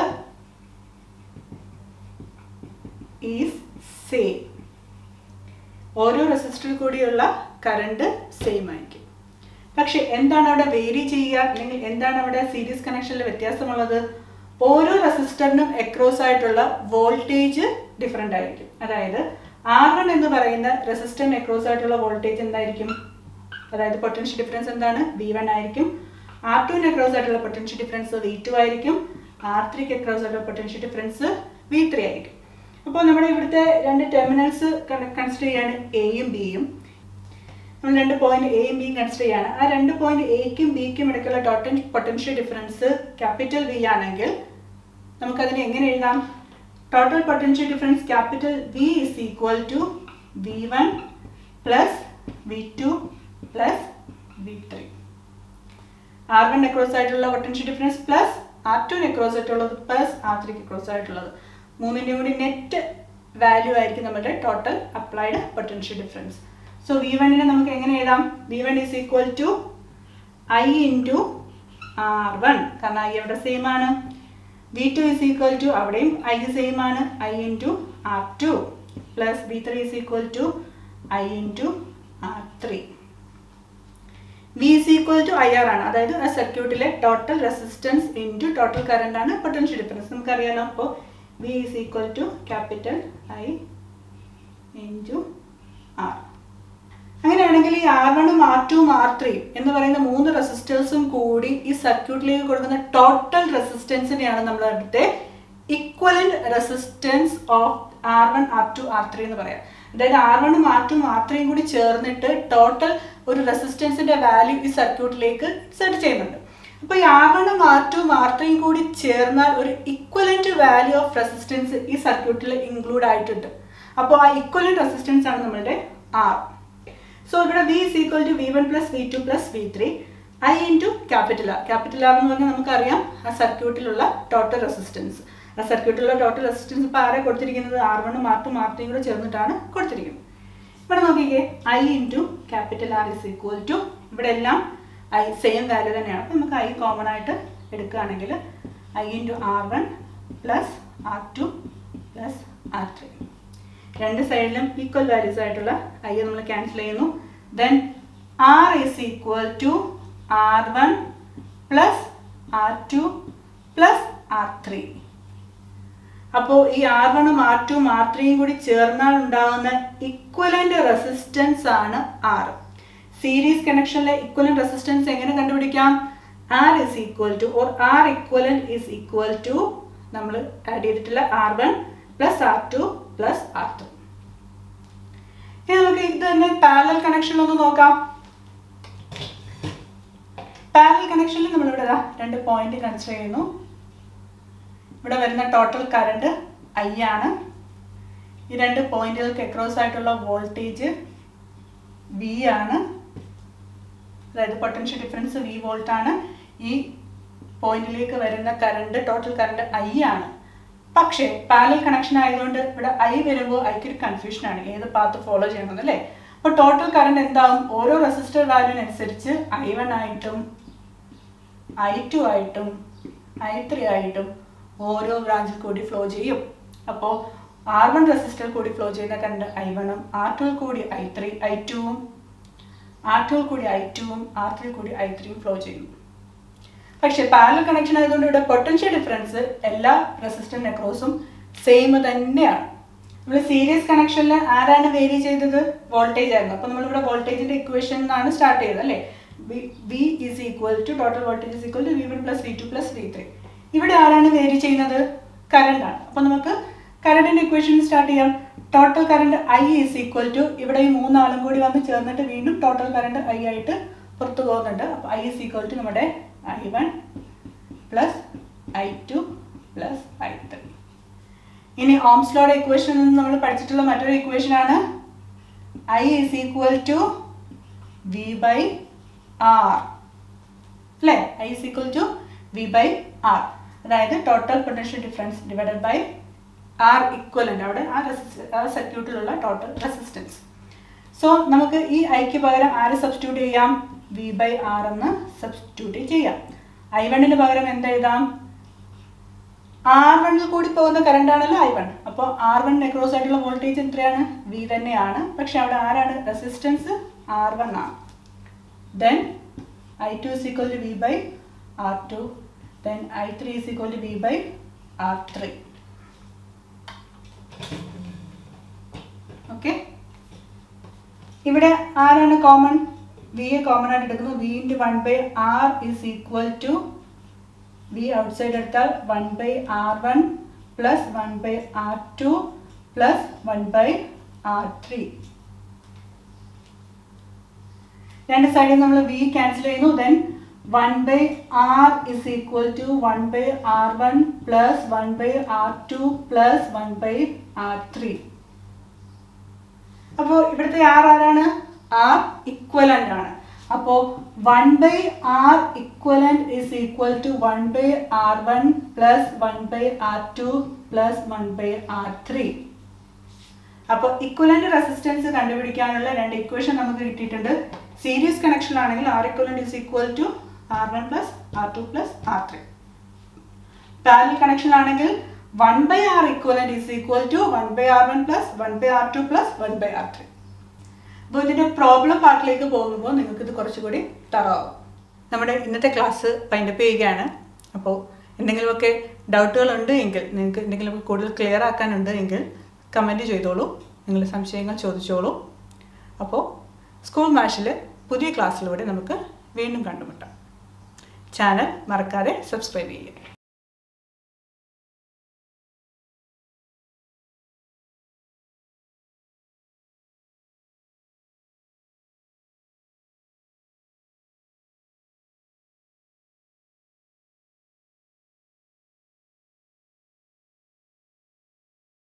is same ഓരോ റെസിസ്റ്ററിൽ കൂടിയുള്ള കറണ്ട് സെയിം ആയിരിക്കും പക്ഷെ എന്താണ് അവിടെ വേരി ചെയ്യുക അല്ലെങ്കിൽ എന്താണ് അവിടെ സീരീസ് കണക്ഷനിൽ വ്യത്യാസമുള്ളത് ഓരോ റെസിസ്റ്ററിനും അക്രോസ് ആയിട്ടുള്ള വോൾട്ടേജ് ഡിഫറെൻ്റ് ആയിരിക്കും അതായത് ആർ വൺ എന്ന് പറയുന്ന റെസിസ്റ്ററിന് അക്രോസ് ആയിട്ടുള്ള വോൾട്ടേജ് എന്തായിരിക്കും അതായത് പൊട്ടൻഷ്യൽ ഡിഫറൻസ് എന്താണ് വി വൺ ആയിരിക്കും ആർ ടുവിന് അക്രോസ് ആയിട്ടുള്ള പൊട്ടൻഷ്യൽ ഡിഫറൻസ് വി ടു ആയിരിക്കും ആർ ത്രീക്ക് അക്രോസ് ആയിട്ടുള്ള പൊട്ടൻഷ്യൽ ഡിഫറൻസ് വി ത്രീ ആയിരിക്കും അപ്പോൾ നമ്മുടെ ഇവിടുത്തെ രണ്ട് ടെർമിനൽസ് കൺസിഡർ ചെയ്യാണ് എയും ബിയും നമ്മൾ രണ്ട് പോയിന്റ് എയും ബിയും കൺസിഡർ ചെയ്യാണ് ആ രണ്ട് പോയിന്റ് എക്കും ബിക്കും ഇടയ്ക്കുള്ള total potential difference capital V ആണെങ്കിൽ നമുക്കതിനെ എങ്ങനെ എഴുതാം total potential difference capital V is equal to V one plus V two plus V three R one across ആയിട്ടുള്ള potential difference plus R two across ആയിട്ടുള്ളത് plus R ത്രീക്ക് across ആയിട്ടുള്ളത് മൂന്നിൻ്റെയും കൂടി നെറ്റ് വാല്യൂ ആയിരിക്കും നമ്മുടെ total applied potential difference so V വണ്ണിനെ നമുക്ക് എങ്ങനെ എഴുതാം V one is equal to I into R one കാരണം ഐ അവിടെ സെയിം ആണ് V two is equal to അവിടെയും ഐ സെയിം ആണ് I into R two plus V three is equal to I into R three V is equal to I R ആണ് അതായത് ആ സർക്യൂട്ടിലെ total resistance into total current ആണ് potential difference നമുക്കറിയാലോ അപ്പോൾ V is equal to capital I into R അങ്ങനെയാണെങ്കിൽ ഈ R വണ്ണും ആർ ടുവും ആർ ത്രീയും എന്ന് പറയുന്ന മൂന്ന് റെസിസ്റ്റേഴ്സും കൂടി ഈ സർക്യൂട്ടിലേക്ക് കൊടുക്കുന്ന ടോട്ടൽ റെസിസ്റ്റൻസിനെയാണ് നമ്മൾ അടുത്ത equivalent resistance of R one R two R three എന്ന് പറയാം അതായത് ആർ വണ്ണും ആർ ടുവും ആർ ത്രീയും കൂടി ചേർന്നിട്ട് ടോട്ടൽ ഒരു റെസിസ്റ്റൻസിന്റെ വാല്യൂ ഈ സർക്യൂട്ടിലേക്ക് സെറ്റ് ചെയ്യുന്നുണ്ട് അപ്പോൾ ഈ ആർ വണ്ണും ആർ ടുവും ആർ ത്രീയും കൂടി ചേർന്നാൽ ഒരു ഇക്വലന്റ് വാല്യൂ ഓഫ് റെസിസ്റ്റൻസ് ഈ സർക്യൂട്ടിൽ ഇൻക്ലൂഡ് ആയിട്ടുണ്ട് അപ്പോൾ ആ ഇക്വലന്റ് റെസിസ്റ്റൻസ് ആണ് നമ്മളുടെ ആർ സോ ഇവിടെ V is equal to V one plus V two plus V three I into capital R capital R എന്ന് പറഞ്ഞാൽ നമുക്കറിയാം ആ സർക്യൂട്ടിലുള്ള ടോട്ടൽ റെസിസ്റ്റൻസ് ആ സർക്യൂട്ടിലുള്ള ടോട്ടൽ റെസിസ്റ്റൻസ് ഇപ്പോൾ ആരെ കൊടുത്തിരിക്കുന്നത് ആർ വണ്ണും ആർ ടു ആർ ത്രീയും കൂടെ ചേർന്നിട്ടാണ് കൊടുത്തിരിക്കുന്നത് ഇവിടെ നോക്കിക്കേ I into capital R is equal to ഇവിടെ എല്ലാം ഐ സെയിം വാല്യൂ തന്നെയാണ് അപ്പോൾ നമുക്ക് ഐ കോമൺ ആയിട്ട് എടുക്കുകയാണെങ്കിൽ I into R one plus R two plus R three രണ്ട് സൈഡിലും ഈക്വൽ വാല്യൂസ് ആയിട്ടുള്ള ഐ നമ്മൾ ക്യാൻസൽ ചെയ്യുന്നു then R is equal to R one plus R two plus R three അപ്പോൾ ഈ ആർ വണ്ണും ആർ ടുവും ആർ ത്രീയും കൂടി ചേർന്നാൽ ഉണ്ടാകുന്ന ഇക്വലന്റ് റെസിസ്റ്റൻസ് ആണ് ആർ സീരീസ് കണക്ഷനിലെ ഇക്വലന്റ് റെസിസ്റ്റൻസ് എങ്ങനെ കണ്ടുപിടിക്കാം R is equal to or R equivalent is equal to നമ്മൾ ആഡ് ചെയ്തിട്ടുള്ള R one plus R two plus R three ഇനി നമുക്ക് ഇത് തന്നെ പാരലൽ കണക്ഷനിൽ ഒന്ന് നോക്കാം പാരലൽ കണക്ഷനിൽ നമ്മളിവിടെ ദാ രണ്ട് പോയിന്റ് കൺസിഡർ ചെയ്യുന്നു ഇവിടെ വരുന്ന ടോട്ടൽ കറണ്ട് ഐ ആണ് ഈ രണ്ട് പോയിന്റുകൾക്ക് അക്രോസ് ആയിട്ടുള്ള വോൾട്ടേജ് വി ആണ് അതായത് പൊട്ടൻഷ്യൽ ഡിഫറൻസ് വി വോൾട്ട് ആണ് ഈ പോയിന്റിലേക്ക് വരുന്ന കറണ്ട് ടോട്ടൽ കറണ്ട് ഐ ആണ് പക്ഷേ പാരലൽ കണക്ഷൻ ആയതുകൊണ്ട് ഇവിടെ ഐ വരുമ്പോൾ ഐക്ക് ഒരു കൺഫ്യൂഷൻ ആണ് ഏത് പാത്ത് ഫോളോ ചെയ്യണമെന്ന് അല്ലേ അപ്പോൾ ടോട്ടൽ കറണ്ട് എന്താവും ഓരോ റെസിസ്റ്റർ വാല്യൂവിനനുസരിച്ച് ഐ വൺ ആയിട്ടും ഐ ടു ആയിട്ടും ഐ ത്രീ ആയിട്ടും ഓരോ ബ്രാഞ്ചിൽ കൂടി ഫ്ലോ ചെയ്യും അപ്പോൾ ആർ വൺ റെസിസ്റ്റർ കൂടി ഫ്ലോ ചെയ്യുന്ന കറണ്ട് ഐ വണ്ണും ആർ ടുവിൽ കൂടി ഐ ത്രീ ഐ ടുവും ആർ ടുവിൽ കൂടി ഐ ടുവും ആർ ത്രീ കൂടി ഐ ത്രീയും ഫ്ലോ ചെയ്യും പക്ഷെ പാരലൽ കണക്ഷൻ ആയതുകൊണ്ട് ഇവിടെ പൊട്ടൻഷ്യൽ ഡിഫറൻസ് എല്ലാ റെസിസ്റ്ററിന് അക്രോസും സെയിം തന്നെയാണ് നമ്മൾ സീരീസ് കണക്ഷനിൽ ആരാണ് വേരി ചെയ്തത് വോൾട്ടേജ് ആയിരുന്നു അപ്പോൾ നമ്മളിവിടെ വോൾട്ടേജിന്റെ ഇക്വേഷൻ എന്നാണ് സ്റ്റാർട്ട് ചെയ്തത് അല്ലേ V is equal to total voltage is equal to V one plus V two plus V three ഇവിടെ ആരാണ് വേരി ചെയ്യുന്നത് കറണ്ട് ആണ് അപ്പോൾ നമുക്ക് കറണ്ടിന്റെ ഇക്വേഷൻ സ്റ്റാർട്ട് ചെയ്യാം total current I is equal to ഇവിടെ ഈ മൂന്നാളും കൂടി വന്ന് ചേർന്നിട്ട് വീണ്ടും ടോട്ടൽ കറണ്ട് ഐ ആയിട്ട് പുറത്തു പോകുന്നുണ്ട് അപ്പോൾ ഐ ഈസ് ഈക്വൽ ടു നമ്മുടെ I one plus I two plus I three ഇനി ഓംസ് ലോഡ് ഇക്വേഷനിൽ നിന്ന് നമ്മൾ പഠിച്ചിട്ടുള്ള മറ്റൊരു ഇക്വേഷൻ ആണ് I is equal to V by R അല്ലേ I is equal to V by R അതായത് total potential difference divided by R equivalent അവിടെ ആ റെസിസ്റ്റ ആ സർക്യൂട്ടിലുള്ള ടോട്ടൽ റെസിസ്റ്റൻസ് സോ നമുക്ക് ഈ ഐക്ക് പകരം ആര് സബ്സ്റ്റിറ്റ്യൂട്ട് ചെയ്യാം വി ബൈ ആർ എന്ന് സബ്സ്റ്റിറ്റ്യൂട്ട് ചെയ്യാം ഐ വണ്ണിന് പകരം എന്തെഴുതാം ആർ വണ്ണിൽ കൂടി പോകുന്ന കറണ്ട് ആണല്ലോ ഐ വൺ അപ്പോൾ ആർ വൺ അക്രോസ് ആയിട്ടുള്ള വോൾട്ടേജ് എത്രയാണ് വി തന്നെയാണ് പക്ഷെ അവിടെ ആരാണ് റെസിസ്റ്റൻസ് ആർ വൺ ആണ് then I two is equal to V by R two then I three is equal to V by R three okay ഇവിടെ ആരാണ് കോമൺ വി എ കോമൺ ആയിട്ട് എടുക്കുന്നു V into one by R is equal to V outside എടുത്താൽ one by R one plus one by R two plus one by R three രണ്ട് സൈഡിൽ നമ്മൾ V cancel ചെയ്യുന്നു then one by R is equal to one by R one plus one by R two plus one by R three അപ്പോൾ ഇവിടുത്തെ R ആരാണ് R equivalent ആണ് അപ്പോൾ one by R equivalent is equal to one by R one plus one by R two plus one by R three അപ്പോൾ equivalent resistance കണ്ടുപിടിക്കാനുള്ള രണ്ട് equation നമുക്ക് കിട്ടിയിട്ടുണ്ട് സീരീസ് കണക്ഷനിലാണെങ്കിൽ R equivalent is equal to R one plus R two plus R three parallel കണക്ഷനിലാണെങ്കിൽ one by R equivalent is equal to one by R one plus one by R two plus one by R three അപ്പോൾ ഇതിൻ്റെ problem പാർട്ടിലേക്ക് പോകുമ്പോൾ നിങ്ങൾക്ക് ഇത് കുറച്ചുകൂടി തറാവും നമ്മുടെ ഇന്നത്തെ class പൈൻഡപ്പ് ചെയ്യുകയാണ് അപ്പോൾ എന്തെങ്കിലുമൊക്കെ ഡൗട്ടുകൾ ഉണ്ട് എങ്കിൽ നിങ്ങൾക്ക് എന്തെങ്കിലും കൂടുതൽ ക്ലിയർ ആക്കാനുണ്ട് എങ്കിൽ കമൻറ്റ് ചെയ്തോളൂ നിങ്ങളുടെ സംശയങ്ങൾ ചോദിച്ചോളൂ അപ്പോൾ സ്കൂൾ മാഷിൽ പുതിയ ക്ലാസ്സിലൂടെ നമുക്ക് വീണ്ടും കണ്ടുമുട്ടാം ചാനൽ മറക്കാതെ സബ്സ്ക്രൈബ് ചെയ്യുക